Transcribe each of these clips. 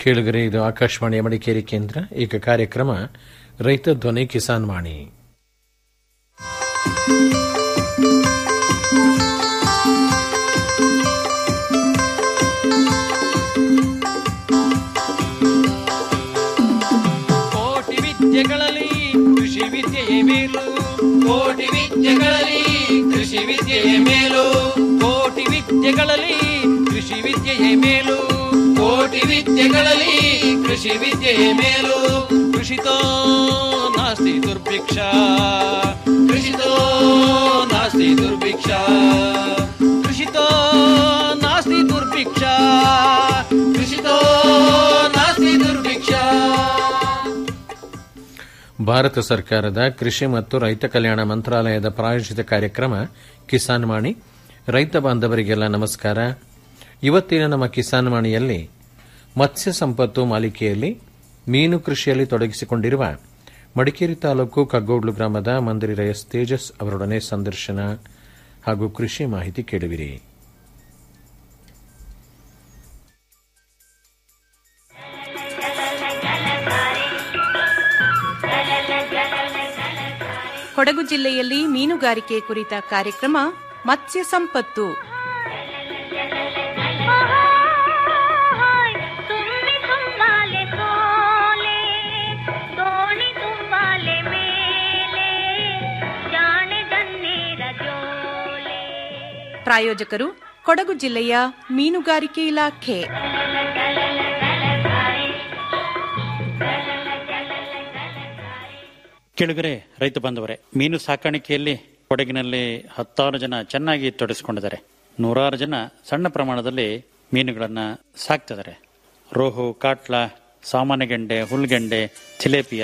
ಕೇಳುಗರೆ ಇದು ಆಕಾಶವಾಣಿಯ ಮಡಿಕೇರಿ ಕೇಂದ್ರ ಈಗ ಕಾರ್ಯಕ್ರಮ ರೈತ ಧ್ವನಿ ಕಿಸಾನ್ ವಾಣಿ ಕೋಟಿ ವಿದ್ಯೆಗಳಲ್ಲಿ ಕೃಷಿ ವಿದ್ಯೆಯೇ ಮೇಲು ಕೋಟಿ ವಿದ್ಯೆಗಳಲ್ಲಿ ಕೃಷಿ ವಿದ್ಯೆಯೇ ಮೇಲು ಕೋಟಿ ವಿದ್ಯೆಗಳಲ್ಲಿ ಕೃಷಿ ವಿದ್ಯೆಯೇ ಮೇಲು ಕೋಟಿ ವಿದ್ಯೆಗಳಲ್ಲಿ ಕೃಷಿ ವಿದ್ಯೆಯೇ ಮೇಲು ಕೃಷಿತೋ ನಾಸ್ತಿ ದುರ್ಭಿಕ್ಷ ಕೃಷಿತೋ ನಾಸ್ತಿ ದುರ್ಭಿಕ್ಷ ಕೃಷಿತೋ ನಾಸ್ತಿ ದುರ್ಭಿಕ್ಷ ಕೃಷಿತೋ ನಾಸ್ತಿ ದುರ್ಭಿಕ್ಷ ಭಾರತ ಸರ್ಕಾರದ ಕೃಷಿ ಮತ್ತು ರೈತ ಕಲ್ಯಾಣ ಮಂತ್ರಾಲಯದ ಪ್ರಾಯೋಜಿತ ಕಾರ್ಯಕ್ರಮ ಕಿಸಾನ್ ವಾಣಿ ರೈತ ಬಾಂಧವರಿಗೆಲ್ಲ ನಮಸ್ಕಾರ ಇವತ್ತಿನ ನಮ್ಮ ಕಿಸಾನ್ ವಾಣಿಯಲ್ಲಿ ಮತ್ಸ್ಯ ಸಂಪತ್ತು ಮಾಲಿಕೆಯಲ್ಲಿ ಮೀನು ಕೃಷಿಯಲ್ಲಿ ತೊಡಗಿಸಿಕೊಂಡಿರುವ ಮಡಿಕೇರಿ ತಾಲೂಕು ಕಗ್ಗೋಡ್ಲು ಗ್ರಾಮದ ಮಂದಿರಿ ರೈಸ್ ತೇಜಸ್ ಅವರೊಡನೆ ಸಂದರ್ಶನ ಹಾಗೂ ಕೃಷಿ ಮಾಹಿತಿ ಕೇಳುವಿರಿ ಕೊಡಗು ಜಿಲ್ಲೆಯಲ್ಲಿ ಮೀನುಗಾರಿಕೆ ಕುರಿತ ಕಾರ್ಯಕ್ರಮ ಮತ್ಸ್ಯ ಸಂಪತ್ತು ತುಂಬಿ ತುಂಬಾಲೆ ಸೋಲೆ ದೋಣಿ ತುಂಬಾಲೆ ಮೇಲೆ ಜಾಣೆ ಜನ್ನೇರ ಜೋಲೆ ಪ್ರಾಯೋಜಕರು ಕೊಡಗು ಜಿಲ್ಲೆಯ ಮೀನುಗಾರಿಕೆ ಇಲಾಖೆ ಕೆಳಗರೆ ರೈತ ಬಾಂಧವರೇ ಮೀನು ಸಾಕಾಣಿಕೆಯಲ್ಲಿ ಕೊಡಗಿನಲ್ಲಿ ಹತ್ತಾರು ಜನ ಚೆನ್ನಾಗಿ ತೊಡಗಿಸಿಕೊಂಡಿದ್ದಾರೆ ನೂರಾರು ಜನ ಸಣ್ಣ ಪ್ರಮಾಣದಲ್ಲಿ ಮೀನುಗಳನ್ನ ಸಾಕ್ತಿದ್ದಾರೆ ರೋಹು ಕಾಟ್ಲ ಸಾಮಾನ್ಯಗೆಂಡೆ ಹುಲ್ಗೆಂಡೆ ತಿಲೇಪಿಯ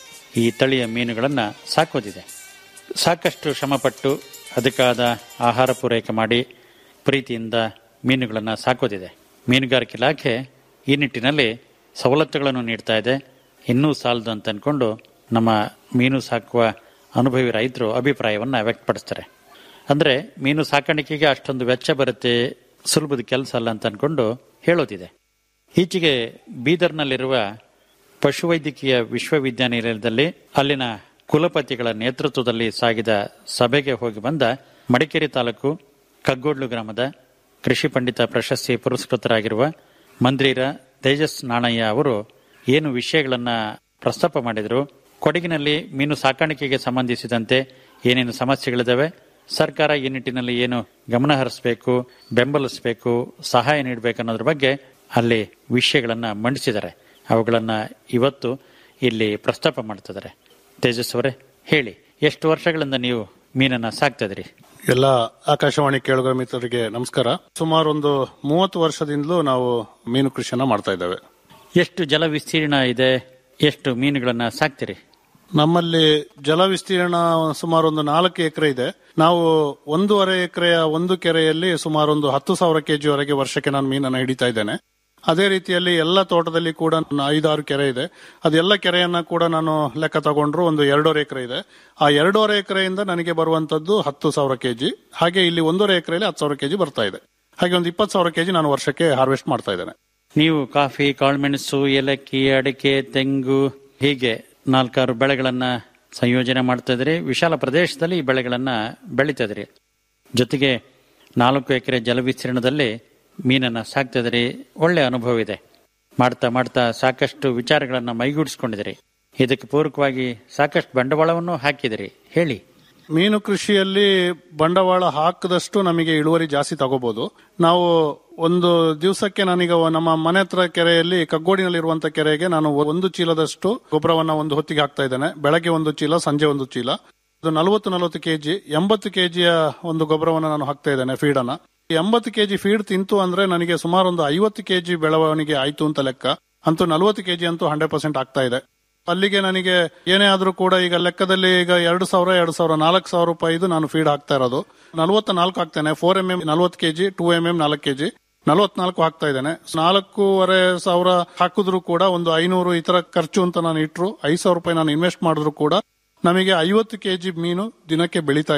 ಈ ತಳಿಯ ಮೀನುಗಳನ್ನ ಸಾಕೋದಿದೆ ಸಾಕಷ್ಟು ಶ್ರಮಪಟ್ಟು ಅದಕ್ಕಾದ ಆಹಾರ ಪೂರೈಕೆ ಮಾಡಿ ಪ್ರೀತಿಯಿಂದ ಮೀನುಗಳನ್ನು ಸಾಕೋದಿದೆ ಮೀನುಗಾರಿಕೆ ಇಲಾಖೆ ಈ ನಿಟ್ಟಿನಲ್ಲಿ ಸವಲತ್ತುಗಳನ್ನು ನೀಡ್ತಾ ಇದೆ ಇನ್ನೂ ಸಾಲದು ಅಂತ ಅನ್ಕೊಂಡು ನಮ್ಮ ಮೀನು ಸಾಕುವ ಅನುಭವಿ ರೈತರು ಅಭಿಪ್ರಾಯವನ್ನು ವ್ಯಕ್ತಪಡಿಸ್ತಾರೆ ಅಂದರೆ ಮೀನು ಸಾಕಾಣಿಕೆಗೆ ಅಷ್ಟೊಂದು ವೆಚ್ಚ ಬರುತ್ತೆ ಸುಲಭದ ಕೆಲಸ ಅಲ್ಲ ಅಂತ ಅನ್ಕೊಂಡು ಹೇಳೋದಿದೆ ಈಚೆಗೆ ಬೀದರ್ನಲ್ಲಿರುವ ಪಶುವೈದ್ಯಕೀಯ ವಿಶ್ವವಿದ್ಯಾನಿಲಯದಲ್ಲಿ ಅಲ್ಲಿನ ಕುಲಪತಿಗಳ ನೇತೃತ್ವದಲ್ಲಿ ಸಾಗಿದ ಸಭೆಗೆ ಹೋಗಿ ಬಂದ ಮಡಿಕೇರಿ ತಾಲೂಕು ಕಗ್ಗೋಡ್ಲು ಗ್ರಾಮದ ಕೃಷಿ ಪಂಡಿತ ಪ್ರಶಸ್ತಿ ಪುರಸ್ಕೃತರಾಗಿರುವ ಮಂದ್ರೀರ ತೇಜಸ್ ನಾಣಯ್ಯ ಅವರು ಏನು ವಿಷಯಗಳನ್ನ ಪ್ರಸ್ತಾಪ ಮಾಡಿದರು ಕೊಡಗಿನಲ್ಲಿ ಮೀನು ಸಾಕಾಣಿಕೆಗೆ ಸಂಬಂಧಿಸಿದಂತೆ ಏನೇನು ಸಮಸ್ಯೆಗಳಿದಾವೆ ಸರ್ಕಾರ ಈ ನಿಟ್ಟಿನಲ್ಲಿ ಏನು ಗಮನ ಹರಿಸಬೇಕು ಬೆಂಬಲಿಸಬೇಕು ಸಹಾಯ ನೀಡಬೇಕು ಅನ್ನೋದ್ರ ಬಗ್ಗೆ ಅಲ್ಲಿ ವಿಷಯಗಳನ್ನ ಮಂಡಿಸಿದ್ದಾರೆ ಅವುಗಳನ್ನ ಇವತ್ತು ಇಲ್ಲಿ ಪ್ರಸ್ತಾಪ ಮಾಡ್ತಿದ್ದಾರೆ ತೇಜಸ್ ಅವರೇ ಹೇಳಿ ಎಷ್ಟು ವರ್ಷಗಳಿಂದ ನೀವು ಮೀನನ್ನ ಸಾಕ್ತಿದ್ರಿ ಎಲ್ಲ ಆಕಾಶವಾಣಿ ಕೇಳುಗರ ಮಿತ್ರರಿಗೆ ನಮಸ್ಕಾರ ಸುಮಾರು ಒಂದು ಮೂವತ್ತು ವರ್ಷದಿಂದಲೂ ನಾವು ಮೀನು ಕೃಷಿಯನ್ನ ಮಾಡ್ತಾ ಇದ್ದೇವೆ ಎಷ್ಟು ಜಲ ವಿಸ್ತೀರ್ಣ ಇದೆ ಎಷ್ಟು ಮೀನುಗಳನ್ನ ಸಾಕ್ತಿರಿ ನಮ್ಮಲ್ಲಿ ಜಲ ವಿಸ್ತೀರ್ಣ ಸುಮಾರು ಒಂದು ನಾಲ್ಕು ಎಕರೆ ಇದೆ ನಾವು ಒಂದೂವರೆ ಎಕರೆಯ ಒಂದು ಕೆರೆಯಲ್ಲಿ ಸುಮಾರು ಒಂದು ಹತ್ತು ಸಾವಿರ ಕೆಜಿ ವರೆಗೆ ವರ್ಷಕ್ಕೆ ನಾನು ಮೀನನ್ನ ಹಿಡಿತಾ ಇದ್ದೇನೆ ಅದೇ ರೀತಿಯಲ್ಲಿ ಎಲ್ಲ ತೋಟದಲ್ಲಿ ಕೂಡ ನನ್ನ ಐದಾರು ಕೆರೆ ಇದೆ ಅದೆಲ್ಲ ಕೆರೆಯನ್ನ ಕೂಡ ನಾನು ಲೆಕ್ಕ ತಗೊಂಡ್ರು ಒಂದು ಎರಡೂವರೆ ಎಕರೆ ಇದೆ ಆ ಎರಡೂವರೆ ಎಕರೆಯಿಂದ ನನಗೆ ಬರುವಂತದ್ದು ಹತ್ತು ಸಾವಿರ ಕೆಜಿ ಹಾಗೆ ಇಲ್ಲಿ ಒಂದೂವರೆ ಎಕರೆಯಲ್ಲಿ ಹತ್ತು ಸಾವಿರ ಕೆಜಿ ಬರ್ತಾ ಇದೆ ಹಾಗೆ ಒಂದು ಇಪ್ಪತ್ತು ಸಾವಿರ ಕೆಜಿ ನಾನು ವರ್ಷಕ್ಕೆ ಹಾರ್ವೆಸ್ಟ್ ಮಾಡ್ತಾ ಇದ್ದೇನೆ ನೀವು ಕಾಫಿ ಕಾಳುಮೆಣಸು ಏಲಕ್ಕಿ ಅಡಿಕೆ ತೆಂಗು ಹೀಗೆ ನಾಲ್ಕಾರು ಬೆಳೆಗಳನ್ನ ಸಂಯೋಜನೆ ಮಾಡ್ತಾ ಇದ್ರಿ ವಿಶಾಲ ಪ್ರದೇಶದಲ್ಲಿ ಈ ಬೆಳೆಗಳನ್ನ ಬೆಳೀತಾ ಇದ್ರಿ ಜೊತೆಗೆ ನಾಲ್ಕು ಎಕರೆ ಜಲ ವಿಸ್ತೀರ್ಣದಲ್ಲಿ ಮೀನನ್ನ ಸಾಕ್ತಾ ಇದ್ರಿ ಒಳ್ಳೆ ಅನುಭವ ಇದೆ ಮಾಡ್ತಾ ಮಾಡ್ತಾ ಸಾಕಷ್ಟು ವಿಚಾರಗಳನ್ನ ಮೈಗೂಡಿಸ್ಕೊಂಡಿದ್ರಿ ಇದಕ್ಕೆ ಪೂರಕವಾಗಿ ಸಾಕಷ್ಟು ಬಂಡವಾಳವನ್ನು ಹಾಕಿದಿರಿ ಹೇಳಿ ಮೀನು ಕೃಷಿಯಲ್ಲಿ ಬಂಡವಾಳ ಹಾಕದಷ್ಟು ನಮಗೆ ಇಳುವರಿ ಜಾಸ್ತಿ ತಗೋಬಹುದು ನಾವು ಒಂದು ದಿವಸಕ್ಕೆ ನಾನೀಗ ನಮ್ಮ ಮನೆ ಹತ್ರ ಕೆರೆಯಲ್ಲಿ ಕಗ್ಗೋಡಿನಲ್ಲಿರುವಂತ ಕೆರೆಗೆ ನಾನು ಒಂದು ಚೀಲದಷ್ಟು ಗೊಬ್ಬರವನ್ನ ಒಂದು ಹೊತ್ತಿಗೆ ಹಾಕ್ತಾ ಇದ್ದೇನೆ ಬೆಳಗ್ಗೆ ಒಂದು ಚೀಲ ಸಂಜೆ ಒಂದು ಚೀಲ ಇದು ನಲವತ್ತು ನಲವತ್ತು ಕೆಜಿ ಎಂಬತ್ತು ಕೆಜಿಯ ಒಂದು ಗೊಬ್ಬರವನ್ನು ನಾನು ಹಾಕ್ತಾ ಇದ್ದೇನೆ ಫೀಡನ್ನ ಎಂಬತ್ತು ಕೆಜಿ ಫೀಡ್ ತಿಂತು ಅಂದ್ರೆ ನನಗೆ ಸುಮಾರು ಒಂದು ಐವತ್ತು ಕೆಜಿ ಬೆಳವಣಿಗೆ ಆಯ್ತು ಅಂತ ಲೆಕ್ಕ ಅಂತೂ ನಲವತ್ತು ಕೆಜಿ ಅಂತೂ ಹಂಡ್ರೆಡ್ ಪರ್ಸೆಂಟ್ ಆಗ್ತಾ ಇದೆ ಅಲ್ಲಿಗೆ ನನಗೆ ಏನೇ ಆದ್ರೂ ಕೂಡ ಈಗ ಲೆಕ್ಕದಲ್ಲಿ ಈಗ ಎರಡು ಸಾವಿರ ಎರಡು ಸಾವಿರ ನಾಲ್ಕು ಸಾವಿರ ರೂಪಾಯಿದು ನಾನು ಫೀಡ್ ಹಾಕ್ತಾ ಇರೋದು ನಲವತ್ತ ನಾಲ್ಕು ಹಾಕ್ತೇನೆ ಫೋರ್ ಎಂ ಎಂ ನಲ್ವತ್ತು ಕೆಜಿ ಟೂ ಎಂ ಎಂ ನಾಲ್ಕು ಕೆಜಿ ನಲವತ್ನಾಲ್ಕು ಹಾಕ್ತಾ ಇದ್ದೇನೆ ನಾಲ್ಕೂವರೆ ಸಾವಿರ ಹಾಕಿದ್ರು ಕೂಡ ಒಂದು ಐನೂರು ಈ ತರ ಖರ್ಚು ಅಂತ ನಾನು ಇಟ್ರು ಐದು ಸಾವಿರ ರೂಪಾಯಿ ನಾನು ಇನ್ವೆಸ್ಟ್ ಮಾಡಿದ್ರು ಕೂಡ ನಮಗೆ ಐವತ್ತು ಕೆಜಿ ಮೀನು ದಿನಕ್ಕೆ ಬೆಳೀತಾ ಇದೆ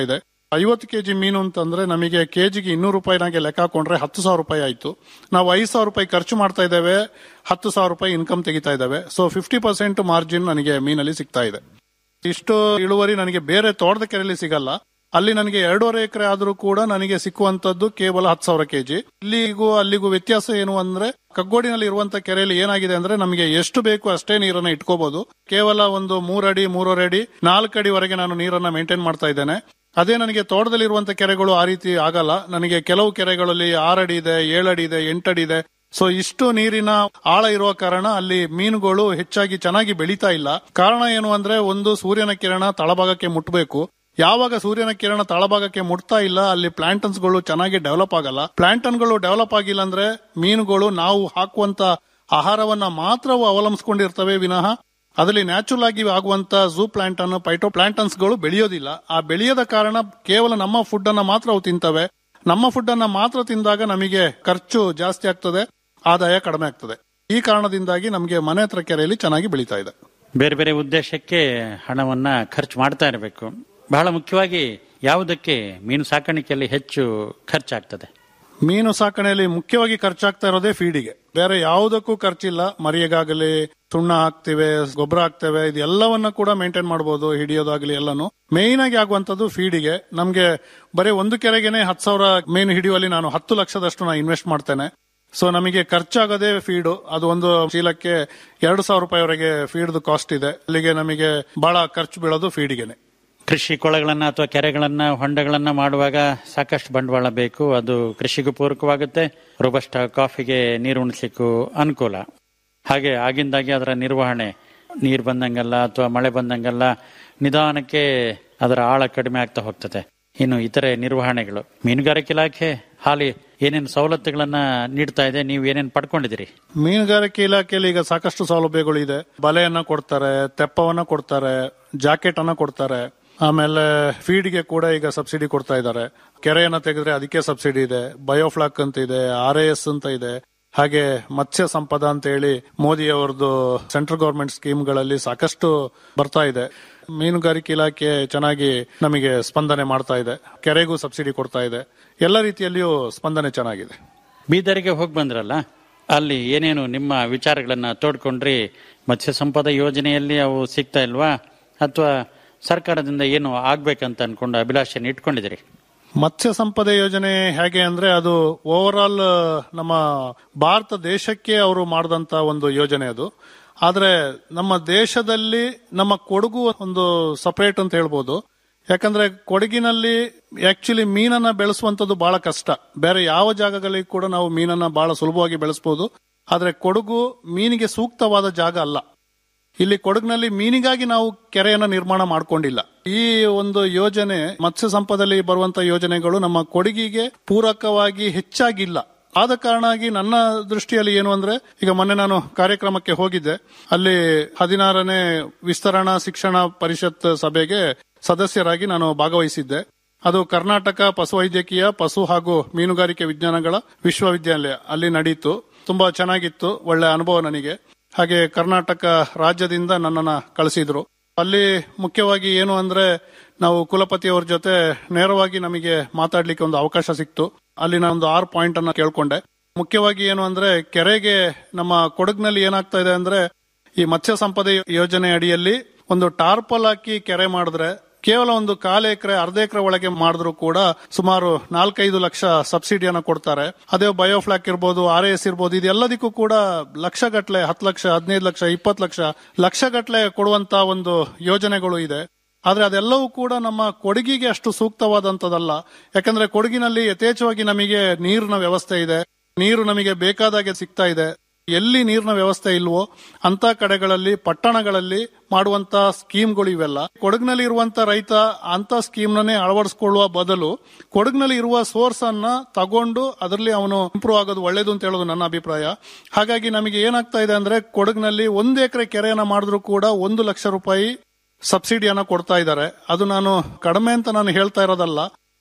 ಐವತ್ತು ಕೆಜಿ ಮೀನು ಅಂತಂದ್ರೆ ನಮಗೆ ಕೆಜಿಗೆ ಇನ್ನೂರು ರೂಪಾಯಿನಾಗೆ ಲೆಕ್ಕ ಹಾಕೊಂಡ್ರೆ ಹತ್ತು ಸಾವಿರ ರೂಪಾಯಿ ಆಯ್ತು ನಾವು ಐದು ಸಾವಿರ ರೂಪಾಯಿ ಖರ್ಚು ಮಾಡ್ತಾ ಇದ್ದೇವೆ ಹತ್ತು ಸಾವಿರ ರೂಪಾಯಿ ಇನ್ಕಮ್ ತೆಗಿತಾ ಇದ್ದೇವೆ ಸೊ ಫಿಫ್ಟಿ ಪರ್ಸೆಂಟ್ ಮಾರ್ಜಿನ್ ನನಗೆ ಮೀನಲ್ಲಿ ಸಿಗ್ತಾ ಇದೆ ಇಷ್ಟು ಇಳುವರಿ ನನಗೆ ಬೇರೆ ತೋಟದ ಕೆರೆಯಲ್ಲಿ ಸಿಗಲ್ಲ ಅಲ್ಲಿ ನನಗೆ ಎರಡೂವರೆ ಎಕರೆ ಆದ್ರೂ ಕೂಡ ನನಗೆ ಸಿಕ್ಕುವಂತದ್ದು ಕೇವಲ ಹತ್ತು ಸಾವಿರ ಕೆಜಿ ಇಲ್ಲಿಗೂ ಅಲ್ಲಿಗೂ ವ್ಯತ್ಯಾಸ ಏನು ಅಂದ್ರೆ ಕಗ್ಗೋಡಿನಲ್ಲಿ ಇರುವಂತ ಕೆರೆಯಲ್ಲಿ ಏನಾಗಿದೆ ಅಂದ್ರೆ ನಮಗೆ ಎಷ್ಟು ಬೇಕು ಅಷ್ಟೇ ನೀರನ್ನ ಇಟ್ಕೋಬಹುದು ಕೇವಲ ಒಂದು ಮೂರಡಿ ಮೂರುವರೆ ಅಡಿ ನಾಲ್ಕು ಅಡಿವರೆಗೆ ನಾನು ನೀರನ್ನ ಮೇಂಟೈನ್ ಮಾಡ್ತಾ ಇದ್ದೇನೆ ಅದೇ ನನಗೆ ತೋಟದಲ್ಲಿ ಇರುವಂತ ಕೆರೆಗಳು ಆ ರೀತಿ ಆಗಲ್ಲ ನನಗೆ ಕೆಲವು ಕೆರೆಗಳಲ್ಲಿ ಆರಡಿ ಇದೆ ಏಳಡಿ ಇದೆ ಎಂಟಡಿ ಇದೆ ಸೊ ಇಷ್ಟು ನೀರಿನ ಆಳ ಇರುವ ಕಾರಣ ಅಲ್ಲಿ ಮೀನುಗಳು ಹೆಚ್ಚಾಗಿ ಚೆನ್ನಾಗಿ ಬೆಳೀತಾ ಇಲ್ಲ ಕಾರಣ ಏನು ಅಂದ್ರೆ ಒಂದು ಸೂರ್ಯನ ಕಿರಣ ತಳಭಾಗಕ್ಕೆ ಮುಟ್ಟಬೇಕು ಯಾವಾಗ ಸೂರ್ಯನ ಕಿರಣ ತಳಭಾಗಕ್ಕೆ ಮುಟ್ತಾ ಇಲ್ಲ ಅಲ್ಲಿ ಪ್ಲಾಂಟನ್ಸ್ ಗಳು ಚೆನ್ನಾಗಿ ಡೆವಲಪ್ ಆಗಲ್ಲ ಪ್ಲಾಂಟನ್ಗಳು ಡೆವಲಪ್ ಆಗಿಲ್ಲ ಅಂದ್ರೆ ಮೀನುಗಳು ನಾವು ಹಾಕುವಂತ ಆಹಾರವನ್ನ ಮಾತ್ರ ಅವು ಅವಲಂಬಿಸಿಕೊಂಡಿರ್ತವೆ ವಿನಃ ಅದರಲ್ಲಿ ನ್ಯಾಚುರಲ್ ಆಗಿ ಆಗುವಂತ ಝೂ ಪ್ಲಾಂಟನ್ ಪೈಟೋ ಪ್ಲಾಂಟನ್ಸ್ ಗಳು ಬೆಳೆಯೋದಿಲ್ಲ ಆ ಬೆಳೆಯದ ಕಾರಣ ಕೇವಲ ನಮ್ಮ ಫುಡ್ ಅನ್ನ ಮಾತ್ರ ಅವು ತಿಂತವೆ ನಮ್ಮ ಫುಡ್ ಅನ್ನ ಮಾತ್ರ ತಿಂದಾಗ ನಮಗೆ ಖರ್ಚು ಜಾಸ್ತಿ ಆಗ್ತದೆ ಆದಾಯ ಕಡಿಮೆ ಆಗ್ತದೆ ಈ ಕಾರಣದಿಂದಾಗಿ ನಮಗೆ ಮನೆ ಹತ್ರ ಕೆರೆಯಲ್ಲಿ ಚೆನ್ನಾಗಿ ಬೆಳೀತಾ ಇದೆ ಬೇರೆ ಬೇರೆ ಉದ್ದೇಶಕ್ಕೆ ಹಣವನ್ನ ಖರ್ಚು ಮಾಡ್ತಾ ಇರಬೇಕು ಬಹಳ ಮುಖ್ಯವಾಗಿ ಯಾವುದಕ್ಕೆ ಮೀನು ಸಾಕಾಣಿಕೆಯಲ್ಲಿ ಹೆಚ್ಚು ಖರ್ಚಾಗ್ತದೆ ಮೀನು ಸಾಕಣೆಯಲ್ಲಿ ಮುಖ್ಯವಾಗಿ ಖರ್ಚಾಗ್ತಾ ಇರೋದೇ ಫೀಡಿಗೆ ಬೇರೆ ಯಾವುದಕ್ಕೂ ಖರ್ಚಿಲ್ಲ ಮರಿಯಗಾಗಲಿ ಸುಣ್ಣ ಹಾಕ್ತಿವೆ ಗೊಬ್ಬರ ಹಾಕ್ತೇವೆ ಇದೆಲ್ಲವನ್ನ ಕೂಡ ಮೇಂಟೈನ್ ಮಾಡಬಹುದು ಹಿಡಿಯೋದಾಗ್ಲಿ ಎಲ್ಲಾನು ಮೇಯ್ನ್ ಆಗಿ ಆಗುವಂತದ್ದು ಫೀಡಿಗೆ ನಮ್ಗೆ ಬರೀ ಒಂದು ಕೆರೆಗೆನೆ ಹತ್ತು ಸಾವಿರ ಮೀನು ಹಿಡಿಯುವಲ್ಲಿ ನಾನು ಹತ್ತು ಲಕ್ಷದಷ್ಟು ನಾನು ಇನ್ವೆಸ್ಟ್ ಮಾಡ್ತೇನೆ ಸೊ ನಮಗೆ ಖರ್ಚಾಗದೆ ಫೀಡ್ ಅದು ಒಂದು ಚೀಲಕ್ಕೆ ಎರಡು ಸಾವಿರ ರೂಪಾಯಿವರೆಗೆ ಫೀಡ್ ಕಾಸ್ಟ್ ಇದೆ ಅಲ್ಲಿಗೆ ನಮಗೆ ಬಹಳ ಖರ್ಚು ಬೀಳೋದು ಫೀಡಿಗೆನೆ ಕೃಷಿ ಕೊಳಗಳನ್ನ ಅಥವಾ ಕೆರೆಗಳನ್ನ ಹೊಂಡಗಳನ್ನ ಮಾಡುವಾಗ ಸಾಕಷ್ಟು ಬಂಡವಾಳ ಬೇಕು ಅದು ಕೃಷಿಗೂ ಪೂರಕವಾಗುತ್ತೆ ರೋಬಸ್ಟ ಕಾಫಿಗೆ ನೀರು ಉಣಿಸ್ಲಿಕ್ಕೂ ಅನುಕೂಲ ಹಾಗೆ ಆಗಿಂದಾಗೆ ಅದರ ನಿರ್ವಹಣೆ ನೀರು ಬಂದಂಗೆಲ್ಲ ಅಥವಾ ಮಳೆ ಬಂದಂಗೆಲ್ಲ ನಿಧಾನಕ್ಕೆ ಅದರ ಆಳ ಕಡಿಮೆ ಆಗ್ತಾ ಹೋಗ್ತದೆ ಇನ್ನು ಇತರೆ ನಿರ್ವಹಣೆಗಳು ಮೀನುಗಾರಿಕೆ ಇಲಾಖೆ ಹಾಲಿ ಏನೇನು ಸವಲತ್ತುಗಳನ್ನ ನೀಡ್ತಾ ಇದೆ ನೀವು ಏನೇನು ಪಡ್ಕೊಂಡಿದ್ದೀರಿ ಮೀನುಗಾರಿಕೆ ಇಲಾಖೆಯಲ್ಲಿ ಈಗ ಸಾಕಷ್ಟು ಸೌಲಭ್ಯಗಳು ಇದೆ ಬಲೆಯನ್ನ ಕೊಡ್ತಾರೆ ತೆಪ್ಪವನ್ನ ಕೊಡ್ತಾರೆ ಜಾಕೆಟ್ ಅನ್ನ ಕೊಡ್ತಾರೆ ಆಮೇಲೆ ಫೀಡ್ಗೆ ಕೂಡ ಈಗ ಸಬ್ಸಿಡಿ ಕೊಡ್ತಾ ಇದ್ದಾರೆ ಕೆರೆಯನ್ನ ತೆಗೆದ್ರೆ ಅದಕ್ಕೆ ಸಬ್ಸಿಡಿ ಇದೆ ಬಯೋಫ್ಲಾಕ್ ಅಂತ ಇದೆ ಆರ್ ಎಸ್ ಅಂತ ಇದೆ ಹಾಗೆ ಮತ್ಸ್ಯ ಸಂಪದ ಅಂತ ಹೇಳಿ ಮೋದಿ ಅವರದ್ದು ಸೆಂಟ್ರಲ್ ಗವರ್ಮೆಂಟ್ ಸ್ಕೀಮ್ಗಳಲ್ಲಿ ಸಾಕಷ್ಟು ಬರ್ತಾ ಇದೆ ಮೀನುಗಾರಿಕೆ ಇಲಾಖೆ ಚೆನ್ನಾಗಿ ನಮಗೆ ಸ್ಪಂದನೆ ಮಾಡ್ತಾ ಇದೆ ಕೆರೆಗೂ ಸಬ್ಸಿಡಿ ಕೊಡ್ತಾ ಇದೆ ಎಲ್ಲ ರೀತಿಯಲ್ಲಿಯೂ ಸ್ಪಂದನೆ ಚೆನ್ನಾಗಿದೆ ಬೀದರಿಗೆ ಹೋಗಿ ಬಂದ್ರಲ್ಲ ಅಲ್ಲಿ ಏನೇನು ನಿಮ್ಮ ವಿಚಾರಗಳನ್ನ ತೋಡ್ಕೊಂಡ್ರಿ ಮತ್ಸ್ಯ ಸಂಪದ ಯೋಜನೆಯಲ್ಲಿ ಅವು ಸಿಗ್ತಾ ಇಲ್ವಾ ಅಥವಾ ಸರ್ಕಾರದಿಂದ ಏನು ಆಗ್ಬೇಕಂತ ಅನ್ಕೊಂಡು ಅಭಿಲಾಷೆಯನ್ನು ಇಟ್ಕೊಂಡಿದ್ದೀರಿ ಮತ್ಸ್ಯ ಸಂಪದೆ ಯೋಜನೆ ಹೇಗೆ ಅಂದ್ರೆ ಅದು ಓವರ್ ಆಲ್ ನಮ್ಮ ಭಾರತ ದೇಶಕ್ಕೆ ಅವರು ಮಾಡಿದಂತ ಒಂದು ಯೋಜನೆ ಅದು ಆದ್ರೆ ನಮ್ಮ ದೇಶದಲ್ಲಿ ನಮ್ಮ ಕೊಡಗು ಒಂದು ಸಪರೇಟ್ ಅಂತ ಹೇಳ್ಬೋದು ಯಾಕಂದ್ರೆ ಕೊಡಗಿನಲ್ಲಿ ಆಕ್ಚುಲಿ ಮೀನನ್ನ ಬೆಳೆಸುವಂತದ್ದು ಬಹಳ ಕಷ್ಟ ಬೇರೆ ಯಾವ ಜಾಗಗಳಲ್ಲಿ ಕೂಡ ನಾವು ಮೀನನ್ನ ಬಹಳ ಸುಲಭವಾಗಿ ಬೆಳೆಸಬಹುದು ಆದ್ರೆ ಕೊಡಗು ಮೀನಿಗೆ ಸೂಕ್ತವಾದ ಜಾಗ ಅಲ್ಲ ಇಲ್ಲಿ ಕೊಡಗಿನಲ್ಲಿ ಮೀನಿಗಾಗಿ ನಾವು ಕೆರೆಯನ್ನ ನಿರ್ಮಾಣ ಮಾಡ್ಕೊಂಡಿಲ್ಲ ಈ ಒಂದು ಯೋಜನೆ ಮತ್ಸ್ಯ ಸಂಪದಲ್ಲಿ ಬರುವಂತ ಯೋಜನೆಗಳು ನಮ್ಮ ಕೊಡಗಿಗೆ ಪೂರಕವಾಗಿ ಹೆಚ್ಚಾಗಿಲ್ಲ ಆದ ಕಾರಣಾಗಿ ನನ್ನ ದೃಷ್ಟಿಯಲ್ಲಿ ಏನು ಅಂದ್ರೆ ಈಗ ಮೊನ್ನೆ ನಾನು ಕಾರ್ಯಕ್ರಮಕ್ಕೆ ಹೋಗಿದ್ದೆ ಅಲ್ಲಿ ಹದಿನಾರನೇ ವಿಸ್ತರಣಾ ಶಿಕ್ಷಣ ಪರಿಷತ್ ಸಭೆಗೆ ಸದಸ್ಯರಾಗಿ ನಾನು ಭಾಗವಹಿಸಿದ್ದೆ ಅದು ಕರ್ನಾಟಕ ಪಶುವೈದ್ಯಕೀಯ ಪಶು ಹಾಗೂ ಮೀನುಗಾರಿಕೆ ವಿಜ್ಞಾನಗಳ ವಿಶ್ವವಿದ್ಯಾಲಯ ಅಲ್ಲಿ ನಡೀತು ತುಂಬಾ ಚೆನ್ನಾಗಿತ್ತು ಒಳ್ಳೆ ಅನುಭವ ನನಗೆ ಹಾಗೆ ಕರ್ನಾಟಕ ರಾಜ್ಯದಿಂದ ನನ್ನನ್ನ ಕಳಿಸಿದ್ರು ಅಲ್ಲಿ ಮುಖ್ಯವಾಗಿ ಏನು ಅಂದ್ರೆ ನಾವು ಕುಲಪತಿಯವರ ಜೊತೆ ನೇರವಾಗಿ ನಮಗೆ ಮಾತಾಡ್ಲಿಕ್ಕೆ ಒಂದು ಅವಕಾಶ ಸಿಕ್ತು ಅಲ್ಲಿ ನಾನು ಒಂದು ಆರು ಪಾಯಿಂಟ್ ಅನ್ನ ಕೇಳ್ಕೊಂಡೆ ಮುಖ್ಯವಾಗಿ ಏನು ಅಂದ್ರೆ ಕೆರೆಗೆ ನಮ್ಮ ಕೊಡಗಿನಲ್ಲಿ ಏನಾಗ್ತಾ ಇದೆ ಅಂದ್ರೆ ಈ ಮತ್ಸ್ಯ ಸಂಪದೆ ಯೋಜನೆ ಅಡಿಯಲ್ಲಿ ಒಂದು ಟಾರ್ಪಲ್ ಹಾಕಿ ಕೆರೆ ಮಾಡಿದ್ರೆ ಕೇವಲ ಒಂದು ಕಾಲು ಎಕರೆ ಅರ್ಧ ಎಕರೆ ಒಳಗೆ ಮಾಡಿದ್ರು ಕೂಡ ಸುಮಾರು ನಾಲ್ಕೈದು ಲಕ್ಷ ಸಬ್ಸಿಡಿಯನ್ನ ಕೊಡ್ತಾರೆ ಅದೇ ಬಯೋಫ್ಲಾಕ್ ಇರ್ಬೋದು ಆರ್ ಎಸ್ ಇರ್ಬೋದು ಇದೆಲ್ಲದಕ್ಕೂ ಕೂಡ ಲಕ್ಷ ಗಟ್ಲೆ ಹತ್ತು ಲಕ್ಷ ಹದಿನೈದು ಲಕ್ಷ ಇಪ್ಪತ್ತು ಲಕ್ಷ ಲಕ್ಷ ಗಟ್ಲೆ ಕೊಡುವಂತ ಒಂದು ಯೋಜನೆಗಳು ಇದೆ ಆದ್ರೆ ಅದೆಲ್ಲವೂ ಕೂಡ ನಮ್ಮ ಕೊಡಗಿಗೆ ಅಷ್ಟು ಸೂಕ್ತವಾದಂತದಲ್ಲ ಯಾಕಂದ್ರೆ ಕೊಡಗಿನಲ್ಲಿ ಯಥೇಚ್ಛವಾಗಿ ನಮಗೆ ನೀರಿನ ವ್ಯವಸ್ಥೆ ಇದೆ ನೀರು ನಮಗೆ ಬೇಕಾದಾಗೆ ಸಿಗ್ತಾ ಇದೆ ಎಲ್ಲಿ ನೀರಿನ ವ್ಯವಸ್ಥೆ ಇಲ್ವೋ ಅಂತ ಕಡೆಗಳಲ್ಲಿ ಪಟ್ಟಣಗಳಲ್ಲಿ ಮಾಡುವಂತ ಸ್ಕೀಮ್ಗಳು ಇವೆಲ್ಲ ಕೊಡಗಿನಲ್ಲಿ ಇರುವಂತ ರೈತ ಅಂತ ಸ್ಕೀಮ್ನೇ ಅಳವಡಿಸಿಕೊಳ್ಳುವ ಬದಲು ಕೊಡಗಿನಲ್ಲಿ ಇರುವ ಸೋರ್ಸ್ ಅನ್ನ ತಗೊಂಡು ಅದರಲ್ಲಿ ಅವನು ಇಂಪ್ರೂವ್ ಆಗೋದು ಒಳ್ಳೇದು ಅಂತ ಹೇಳೋದು ನನ್ನ ಅಭಿಪ್ರಾಯ ಹಾಗಾಗಿ ನಮಗೆ ಏನಾಗ್ತಾ ಇದೆ ಅಂದ್ರೆ ಕೊಡಗಿನಲ್ಲಿ ಒಂದು ಎಕರೆ ಕೆರೆಯನ್ನ ಮಾಡಿದ್ರು ಕೂಡ ಒಂದು ಲಕ್ಷ ರೂಪಾಯಿ ಸಬ್ಸಿಡಿಯನ್ನ ಕೊಡ್ತಾ ಇದ್ದಾರೆ ಅದು ನಾನು ಕಡಿಮೆ ಅಂತ ನಾನು ಹೇಳ್ತಾ ಇರೋದಲ್ಲ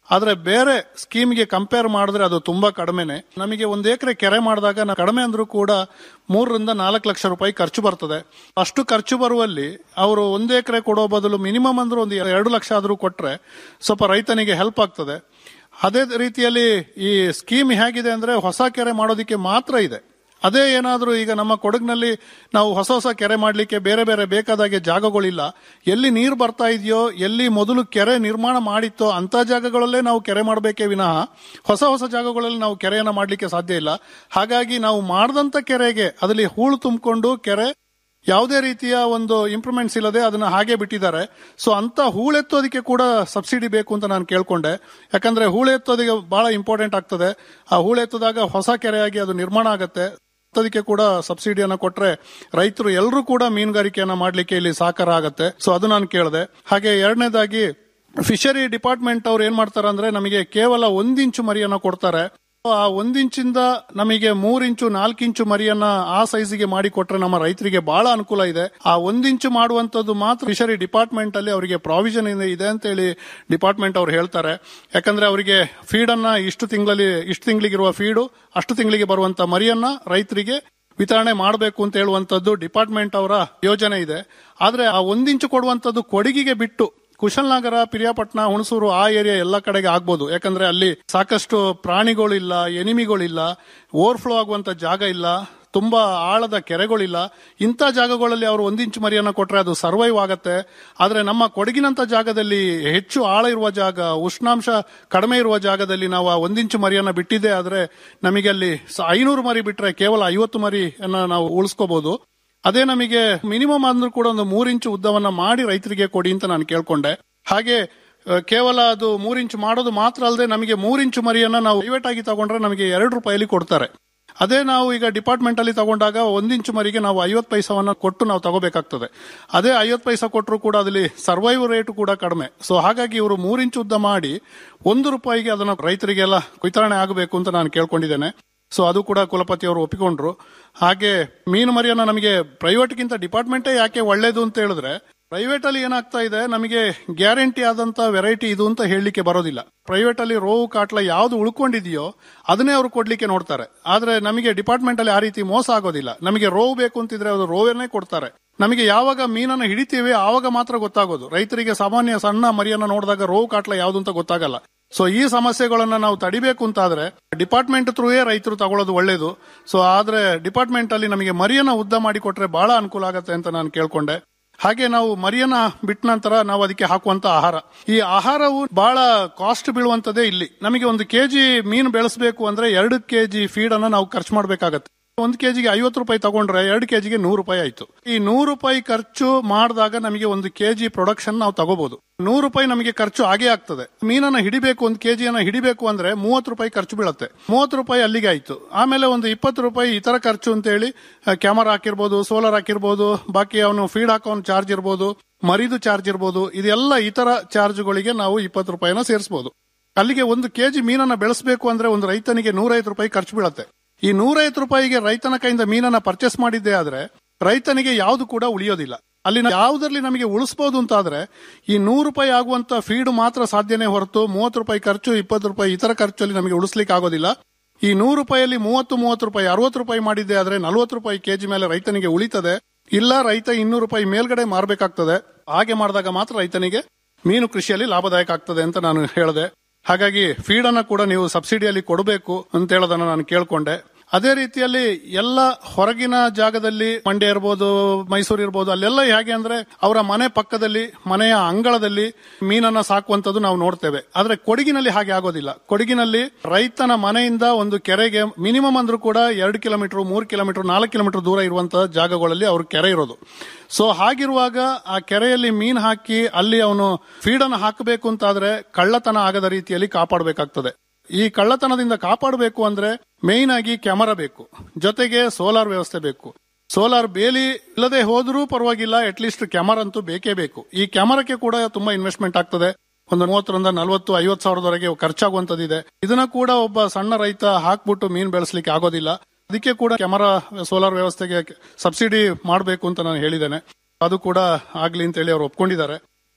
ಆದ್ರೆ ಬೇರೆ ಸ್ಕೀಮ್ಗೆ ಕಂಪೇರ್ ಮಾಡಿದ್ರೆ ಅದು ತುಂಬಾ ಕಡಿಮೆನೆ ನಮಗೆ ಒಂದು ಎಕರೆ ಕೆರೆ ಮಾಡಿದಾಗ ನಾವು ಕಡಿಮೆ ಅಂದ್ರೂ ಕೂಡ ಮೂರರಿಂದ ನಾಲ್ಕು ಲಕ್ಷ ರೂಪಾಯಿ ಖರ್ಚು ಬರ್ತದೆ ಅಷ್ಟು ಖರ್ಚು ಬರುವಲ್ಲಿ ಅವರು ಒಂದು ಎಕರೆ ಕೊಡೋ ಬದಲು ಮಿನಿಮಮ್ ಅಂದ್ರೆ ಒಂದು ಎರಡು ಲಕ್ಷ ಆದ್ರೂ ಕೊಟ್ರೆ ಸ್ವಲ್ಪ ರೈತನಿಗೆ ಹೆಲ್ಪ್ ಆಗ್ತದೆ ಅದೇ ರೀತಿಯಲ್ಲಿ ಈ ಸ್ಕೀಮ್ ಹೇಗಿದೆ ಅಂದ್ರೆ ಹೊಸ ಕೆರೆ ಮಾಡೋದಕ್ಕೆ ಮಾತ್ರ ಇದೆ ಅದೇ ಏನಾದರೂ ಈಗ ನಮ್ಮ ಕೊಡಗಿನಲ್ಲಿ ನಾವು ಹೊಸ ಹೊಸ ಕೆರೆ ಮಾಡಲಿಕ್ಕೆ ಬೇರೆ ಬೇರೆ ಬೇಕಾದಾಗೆ ಜಾಗಗಳಿಲ್ಲ ಎಲ್ಲಿ ನೀರು ಬರ್ತಾ ಇದೆಯೋ ಎಲ್ಲಿ ಮೊದಲು ಕೆರೆ ನಿರ್ಮಾಣ ಮಾಡಿತ್ತೋ ಅಂತ ಜಾಗಗಳಲ್ಲೇ ನಾವು ಕೆರೆ ಮಾಡಬೇಕೇ ವಿನಃ ಹೊಸ ಹೊಸ ಜಾಗಗಳಲ್ಲಿ ನಾವು ಕೆರೆಯನ್ನ ಮಾಡಲಿಕ್ಕೆ ಸಾಧ್ಯ ಇಲ್ಲ ಹಾಗಾಗಿ ನಾವು ಮಾಡಿದಂತ ಕೆರೆಗೆ ಅದರಲ್ಲಿ ಹೂಳು ತುಂಬಿಕೊಂಡು ಕೆರೆ ಯಾವುದೇ ರೀತಿಯ ಒಂದು ಇಂಪ್ರೂವ್ಮೆಂಟ್ಸ್ ಇಲ್ಲದೆ ಅದನ್ನ ಹಾಗೆ ಬಿಟ್ಟಿದ್ದಾರೆ ಸೊ ಅಂತ ಹೂಳೆತ್ತೋದಕ್ಕೆ ಕೂಡ ಸಬ್ಸಿಡಿ ಬೇಕು ಅಂತ ನಾನು ಕೇಳ್ಕೊಂಡೆ ಯಾಕಂದ್ರೆ ಹೂಳೆತ್ತೋದಕ್ಕೆ ಬಹಳ ಇಂಪಾರ್ಟೆಂಟ್ ಆಗ್ತದೆ ಆ ಹೂಳೆತ್ತದಾಗ ಹೊಸ ಕೆರೆಯಾಗಿ ಅದು ನಿರ್ಮಾಣ ಆಗುತ್ತೆ ಅದಕ್ಕೆ ಕೂಡ ಸಬ್ಸಿಡಿಯನ್ನ ಕೊಟ್ರೆ ರೈತರು ಎಲ್ಲರೂ ಕೂಡ ಮೀನುಗಾರಿಕೆಯನ್ನ ಮಾಡ್ಲಿಕ್ಕೆ ಇಲ್ಲಿ ಸಹಕಾರ ಆಗತ್ತೆ ಸೊ ಅದು ನಾನು ಕೇಳಿದೆ ಹಾಗೆ ಎರಡನೇದಾಗಿ ಫಿಶರಿ ಡಿಪಾರ್ಟ್ಮೆಂಟ್ ಅವ್ರು ಏನ್ ಮಾಡ್ತಾರೆ ಅಂದ್ರೆ ನಮಗೆ ಕೇವಲ ಒಂದ್ ಇಂಚು ಮರಿಯನ್ನ ಕೊಡ್ತಾರೆ ಆ ಒಂದಿಂಚಿಂದ ನಮಗೆ ಮೂರ್ ಇಂಚು ನಾಲ್ಕು ಇಂಚು ಮರಿಯನ್ನ ಆ ಸೈಜ್ಗೆ ಮಾಡಿ ಕೊಟ್ರೆ ನಮ್ಮ ರೈತರಿಗೆ ಬಹಳ ಅನುಕೂಲ ಇದೆ ಆ ಒಂದಿಂಚು ಮಾಡುವಂತದ್ದು ಮಾತ್ರ ಫಿಶರಿ ಡಿಪಾರ್ಟ್ಮೆಂಟ್ ಅಲ್ಲಿ ಅವರಿಗೆ ಪ್ರಾವಿಷನ್ ಇದೆ ಅಂತ ಹೇಳಿ ಡಿಪಾರ್ಟ್ಮೆಂಟ್ ಅವ್ರು ಹೇಳ್ತಾರೆ ಯಾಕಂದ್ರೆ ಅವರಿಗೆ ಫೀಡ್ ಅನ್ನ ಇಷ್ಟು ತಿಂಗಳಲ್ಲಿ ಇಷ್ಟು ತಿಂಗಳಿಗಿರುವ ಫೀಡು ಅಷ್ಟು ತಿಂಗಳಿಗೆ ಬರುವಂತ ಮರಿಯನ್ನ ರೈತರಿಗೆ ವಿತರಣೆ ಮಾಡಬೇಕು ಅಂತ ಹೇಳುವಂತದ್ದು ಡಿಪಾರ್ಟ್ಮೆಂಟ್ ಅವರ ಯೋಜನೆ ಇದೆ ಆದ್ರೆ ಆ ಒಂದಿಂಚು ಕೊಡುವಂತದ್ದು ಕೊಡಗಿಗೆ ಬಿಟ್ಟು ಕುಶಲ್ನಗರ ಪಿರಿಯಾಪಟ್ಟಣ ಹುಣಸೂರು ಆ ಏರಿಯಾ ಎಲ್ಲ ಕಡೆಗೆ ಆಗ್ಬೋದು ಯಾಕಂದ್ರೆ ಅಲ್ಲಿ ಸಾಕಷ್ಟು ಪ್ರಾಣಿಗಳಿಲ್ಲ ಎನಿಮಿಗಳಿಲ್ಲ ಓವರ್ಫ್ಲೋ ಆಗುವಂತ ಜಾಗ ಇಲ್ಲ ತುಂಬಾ ಆಳದ ಕೆರೆಗಳಿಲ್ಲ ಇಂಥ ಜಾಗಗಳಲ್ಲಿ ಅವರು ಒಂದಿಂಚು ಮರಿಯನ್ನ ಕೊಟ್ರೆ ಅದು ಸರ್ವೈವ್ ಆಗತ್ತೆ ಆದ್ರೆ ನಮ್ಮ ಕೊಡಗಿನಂತ ಜಾಗದಲ್ಲಿ ಹೆಚ್ಚು ಆಳ ಇರುವ ಜಾಗ ಉಷ್ಣಾಂಶ ಕಡಿಮೆ ಇರುವ ಜಾಗದಲ್ಲಿ ನಾವು ಆ ಒಂದಿಂಚು ಮರಿಯನ್ನ ಬಿಟ್ಟಿದ್ದೆ ಆದ್ರೆ ನಮಗೆ ಅಲ್ಲಿ ಸ- ಐನೂರು ಮರಿ ಬಿಟ್ರೆ ಕೇವಲ ಐವತ್ತು ಮರಿಯನ್ನ ನಾವು ಉಳಿಸ್ಕೋಬಹುದು ಅದೇ ನಮಗೆ ಮಿನಿಮಮ್ ಅಂದ್ರೂ ಕೂಡ ಒಂದು ಮೂರ್ ಇಂಚು ಉದ್ದವನ್ನ ಮಾಡಿ ರೈತರಿಗೆ ಕೊಡಿ ಅಂತ ನಾನು ಕೇಳ್ಕೊಂಡೆ ಹಾಗೆ ಆ, ಕೇವಲ ಅದು ಮೂರ್ ಇಂಚು ಮಾಡೋದು ಮಾತ್ರ ಅಲ್ಲದೆ ನಮಗೆ ಮೂರ್ ಇಂಚು ಮರಿಯನ್ನ ನಾವು ಪ್ರೈವೇಟ್ ಆಗಿ ತಗೊಂಡ್ರೆ ನಮಗೆ ಎರಡು ರೂಪಾಯಿಲಿ ಕೊಡ್ತಾರೆ ಅದೇ ನಾವು ಈಗ ಡಿಪಾರ್ಟ್ಮೆಂಟ್ ಅಲ್ಲಿ ತಗೊಂಡಾಗ ಒಂದಿಂಚು ಮರಿಗೆ ನಾವು ಐವತ್ತು ಪೈಸವನ್ನ ಕೊಟ್ಟು ನಾವು ತಗೋಬೇಕಾಗ್ತದೆ ಅದೇ ಐವತ್ತು ಪೈಸಾ ಕೊಟ್ಟರು ಕೂಡ ಅದರಲ್ಲಿ ಸರ್ವೈವ್ ರೇಟ್ ಕೂಡ ಕಡಿಮೆ ಸೊ ಹಾಗಾಗಿ ಇವರು ಮೂರ್ ಇಂಚು ಉದ್ದ ಮಾಡಿ ಒಂದು ರೂಪಾಯಿಗೆ ಅದನ್ನ ರೈತರಿಗೆಲ್ಲ ವಿತರಣೆ ಆಗಬೇಕು ಅಂತ ನಾನು ಕೇಳ್ಕೊಂಡಿದ್ದೇನೆ ಸೊ ಅದು ಕೂಡ ಕುಲಪತಿ ಅವರು ಒಪ್ಪಿಕೊಂಡ್ರು ಹಾಗೆ ಮೀನು ಮರಿಯನ್ನ ನಮಗೆ ಪ್ರೈವೇಟ್ಗಿಂತ ಡಿಪಾರ್ಟ್ಮೆಂಟೇ ಯಾಕೆ ಒಳ್ಳೇದು ಅಂತ ಹೇಳಿದ್ರೆ ಪ್ರೈವೇಟ್ ಅಲ್ಲಿ ಏನಾಗ್ತಾ ಇದೆ ನಮಗೆ ಗ್ಯಾರಂಟಿ ಆದಂತ ವೆರೈಟಿ ಇದು ಅಂತ ಹೇಳಲಿಕ್ಕೆ ಬರೋದಿಲ್ಲ ಪ್ರೈವೇಟ್ ಅಲ್ಲಿ ರೋವು ಕಾಟ್ಲ ಯಾವ್ದು ಉಳ್ಕೊಂಡಿದೆಯೋ ಅದನ್ನೇ ಅವರು ಕೊಡ್ಲಿಕ್ಕೆ ನೋಡ್ತಾರೆ ಆದ್ರೆ ನಮಗೆ ಡಿಪಾರ್ಟ್ಮೆಂಟ್ ಅಲ್ಲಿ ಆ ರೀತಿ ಮೋಸ ಆಗೋದಿಲ್ಲ ನಮಗೆ ರೋವ್ ಬೇಕು ಅಂತಿದ್ರೆ ಅವರು ರೋವನ್ನೇ ಕೊಡ್ತಾರೆ ನಮಗೆ ಯಾವಾಗ ಮೀನನ್ನ ಹಿಡಿತೀವಿ ಆವಾಗ ಮಾತ್ರ ಗೊತ್ತಾಗೋದು ರೈತರಿಗೆ ಸಾಮಾನ್ಯ ಸಣ್ಣ ಮರಿಯನ್ನ ನೋಡಿದಾಗ ರೋವು ಕಾಟ್ಲ ಯಾವ್ದು ಅಂತ ಗೊತ್ತಾಗಲ್ಲ ಸೊ ಈ ಸಮಸ್ಯೆಗಳನ್ನ ನಾವು ತಡಿಬೇಕು ಅಂತಾದ್ರೆ ಡಿಪಾರ್ಟ್ಮೆಂಟ್ ಥ್ರೂಯೇ ರೈತರು ತಗೊಳ್ಳೋದು ಒಳ್ಳೇದು ಸೊ ಆದ್ರೆ ಡಿಪಾರ್ಟ್ಮೆಂಟ್ ಅಲ್ಲಿ ನಮಗೆ ಮರಿಯನ್ನ ಉದ್ದ ಮಾಡಿ ಕೊಟ್ರೆ ಬಹಳ ಅನುಕೂಲ ಆಗತ್ತೆ ಅಂತ ನಾನು ಕೇಳ್ಕೊಂಡೆ ಹಾಗೆ ನಾವು ಮರಿಯನ್ನ ಬಿಟ್ಟ ನಂತರ ನಾವು ಅದಕ್ಕೆ ಹಾಕುವಂತ ಆಹಾರ ಈ ಆಹಾರವು ಬಹಳ ಕಾಸ್ಟ್ ಬೀಳುವಂತದೇ ಇಲ್ಲಿ ನಮಗೆ ಒಂದು ಕೆಜಿ ಮೀನು ಬೆಳೆಸಬೇಕು ಅಂದ್ರೆ ಎರಡು ಕೆಜಿ ಫೀಡ್ ಅನ್ನ ನಾವು ಖರ್ಚು ಮಾಡಬೇಕಾಗತ್ತೆ ಒಂದು ಕೆಜಿಗೆ ಐವತ್ತು ರೂಪಾಯಿ ತಗೊಂಡ್ರೆ ಎರಡು ಕೆಜಿಗೆ ನೂರು ರೂಪಾಯಿ ಆಯ್ತು ಈ ನೂರು ರೂಪಾಯಿ ಖರ್ಚು ಮಾಡಿದಾಗ ನಮಗೆ ಒಂದು ಕೆಜಿ ಪ್ರೊಡಕ್ಷನ್ ನಾವು ತಗೋಬಹುದು ನೂರು ರೂಪಾಯಿ ನಮಗೆ ಖರ್ಚು ಆಗೇ ಆಗ್ತದೆ ಮೀನನ್ನ ಹಿಡಿಬೇಕು ಒಂದು ಕೆಜಿಯನ್ನ ಹಿಡಿಬೇಕು ಅಂದ್ರೆ ಮೂವತ್ತು ರೂಪಾಯಿ ಖರ್ಚು ಬೀಳುತ್ತೆ ಮೂವತ್ತು ರೂಪಾಯಿ ಅಲ್ಲಿಗೆ ಆಯ್ತು ಆಮೇಲೆ ಒಂದು ಇಪ್ಪತ್ತು ರೂಪಾಯಿ ಇತರ ಖರ್ಚು ಅಂತ ಹೇಳಿ ಕ್ಯಾಮರಾ ಹಾಕಿರ್ಬೋದು ಸೋಲಾರ್ ಹಾಕಿರ್ಬೋದು ಬಾಕಿ ಅವನು ಫೀಡ್ ಹಾಕೋನ್ ಚಾರ್ಜ್ ಇರ್ಬೋದು ಮರಿದು ಚಾರ್ಜ್ ಇರ್ಬೋದು ಇದೆಲ್ಲ ಇತರ ಚಾರ್ಜ್ಗಳಿಗೆ ನಾವು ಇಪ್ಪತ್ತು ರೂಪಾಯಿನ ಸೇರಿಸಬಹುದು ಅಲ್ಲಿಗೆ ಒಂದು ಕೆಜಿ ಮೀನನ್ನ ಬೆಳೆಸಬೇಕು ಅಂದ್ರೆ ಒಂದು ರೈತನಿಗೆ ನೂರೈವತ್ತು ರೂಪಾಯಿ ಖರ್ಚು ಬೀಳುತ್ತೆ ಈ ನೂರೈವತ್ತು ರೂಪಾಯಿಗೆ ರೈತನ ಕೈಯಿಂದ ಮೀನನ್ನ ಪರ್ಚೇಸ್ ಮಾಡಿದ್ದೆ ಆದ್ರೆ ರೈತನಿಗೆ ಯಾವುದು ಕೂಡ ಉಳಿಯೋದಿಲ್ಲ ಅಲ್ಲಿ ಯಾವುದರಲ್ಲಿ ನಮಗೆ ಉಳಿಸಬಹುದು ಅಂತಾದ್ರೆ ಈ ನೂರು ರೂಪಾಯಿ ಆಗುವಂತ ಫೀಡ್ ಮಾತ್ರ ಸಾಧ್ಯನೇ ಹೊರತು ಮೂವತ್ತು ರೂಪಾಯಿ ಖರ್ಚು ಇಪ್ಪತ್ತು ರೂಪಾಯಿ ಇತರ ಖರ್ಚಲ್ಲಿ ನಮಗೆ ಉಳಿಸ್ಲಿಕ್ಕೆ ಆಗೋದಿಲ್ಲ ಈ ನೂರು ರೂಪಾಯಿಯಲ್ಲಿ ಮೂವತ್ತು ಮೂವತ್ತು ರೂಪಾಯಿ ಅರವತ್ತು ರೂಪಾಯಿ ಮಾಡಿದ್ದೆ ಆದ್ರೆ ನಲ್ವತ್ತು ರೂಪಾಯಿ ಕೆಜಿ ಮೇಲೆ ರೈತನಿಗೆ ಉಳಿತದೆ ಇಲ್ಲ ರೈತ ಇನ್ನೂರು ರೂಪಾಯಿ ಮೇಲ್ಗಡೆ ಮಾರಬೇಕಾಗ್ತದೆ ಹಾಗೆ ಮಾಡಿದಾಗ ಮಾತ್ರ ರೈತನಿಗೆ ಮೀನು ಕೃಷಿಯಲ್ಲಿ ಲಾಭದಾಯಕ ಆಗ್ತದೆ ಅಂತ ನಾನು ಹೇಳಿದೆ ಹಾಗಾಗಿ ಫೀಡ್ ಅನ್ನ ಕೂಡ ನೀವು ಸಬ್ಸಿಡಿಯಲ್ಲಿ ಕೊಡಬೇಕು ಅಂತ ಹೇಳೋದನ್ನ ನಾನು ಕೇಳ್ಕೊಂಡೆ ಅದೇ ರೀತಿಯಲ್ಲಿ ಎಲ್ಲ ಹೊರಗಿನ ಜಾಗದಲ್ಲಿ ಮಂಡ್ಯ ಇರ್ಬೋದು ಮೈಸೂರು ಇರ್ಬೋದು ಅಲ್ಲೆಲ್ಲ ಹೇಗೆ ಅಂದ್ರೆ ಅವರ ಮನೆ ಪಕ್ಕದಲ್ಲಿ ಮನೆಯ ಅಂಗಳದಲ್ಲಿ ಮೀನನ್ನ ಸಾಕುವಂತದ್ದು ನಾವು ನೋಡ್ತೇವೆ ಆದ್ರೆ ಕೊಡಗಿನಲ್ಲಿ ಹಾಗೆ ಆಗೋದಿಲ್ಲ ಕೊಡಗಿನಲ್ಲಿ ರೈತನ ಮನೆಯಿಂದ ಒಂದು ಕೆರೆಗೆ ಮಿನಿಮಮ್ ಅಂದ್ರೂ ಕೂಡ ಎರಡು ಕಿಲೋಮೀಟರ್ ಮೂರು ಕಿಲೋಮೀಟರ್ ನಾಲ್ಕು ಕಿಲೋಮೀಟರ್ ದೂರ ಇರುವಂತಹ ಜಾಗಗಳಲ್ಲಿ ಅವ್ರ ಕೆರೆ ಇರೋದು ಸೊ ಹಾಗಿರುವಾಗ ಆ ಕೆರೆಯಲ್ಲಿ ಮೀನ್ ಹಾಕಿ ಅಲ್ಲಿ ಅವನು ಫೀಡನ್ನು ಹಾಕಬೇಕು ಅಂತಾದ್ರೆ ಕಳ್ಳತನ ಆಗದ ರೀತಿಯಲ್ಲಿ ಕಾಪಾಡಬೇಕಾಗ್ತದೆ ಈ ಕಳ್ಳತನದಿಂದ ಕಾಪಾಡಬೇಕು ಅಂದ್ರೆ ಮೇಯ್ನ್ ಆಗಿ ಕ್ಯಾಮರಾ ಬೇಕು ಜೊತೆಗೆ ಸೋಲಾರ್ ವ್ಯವಸ್ಥೆ ಬೇಕು ಸೋಲಾರ್ ಬೇಲಿ ಇಲ್ಲದೆ ಹೋದ್ರೂ ಪರವಾಗಿಲ್ಲ ಅಟ್ ಲೀಸ್ಟ್ ಕ್ಯಾಮರಾ ಅಂತೂ ಬೇಕೇ ಬೇಕು ಈ ಕ್ಯಾಮರಾಕ್ಕೆ ಕೂಡ ತುಂಬಾ ಇನ್ವೆಸ್ಟ್ಮೆಂಟ್ ಆಗ್ತದೆ ಒಂದು ಮೂವತ್ತರಿಂದ ನಲವತ್ತು ಐವತ್ತು ಸಾವಿರದವರೆಗೆ ಖರ್ಚಾಗುವಂತದಿದೆ ಇದನ್ನ ಕೂಡ ಒಬ್ಬ ಸಣ್ಣ ರೈತ ಹಾಕ್ಬಿಟ್ಟು ಮೀನ್ ಬೆಳೆಸಲಿಕ್ಕೆ ಆಗೋದಿಲ್ಲ ಅದಕ್ಕೆ ಕೂಡ ಕ್ಯಾಮರಾ ಸೋಲಾರ್ ವ್ಯವಸ್ಥೆಗೆ ಸಬ್ಸಿಡಿ ಮಾಡಬೇಕು ಅಂತ ನಾನು ಹೇಳಿದ್ದೇನೆ ಅದು ಕೂಡ ಆಗ್ಲಿ ಅಂತ ಹೇಳಿ ಅವರು ಒಪ್ಕೊಂಡಿದ್ದಾರೆ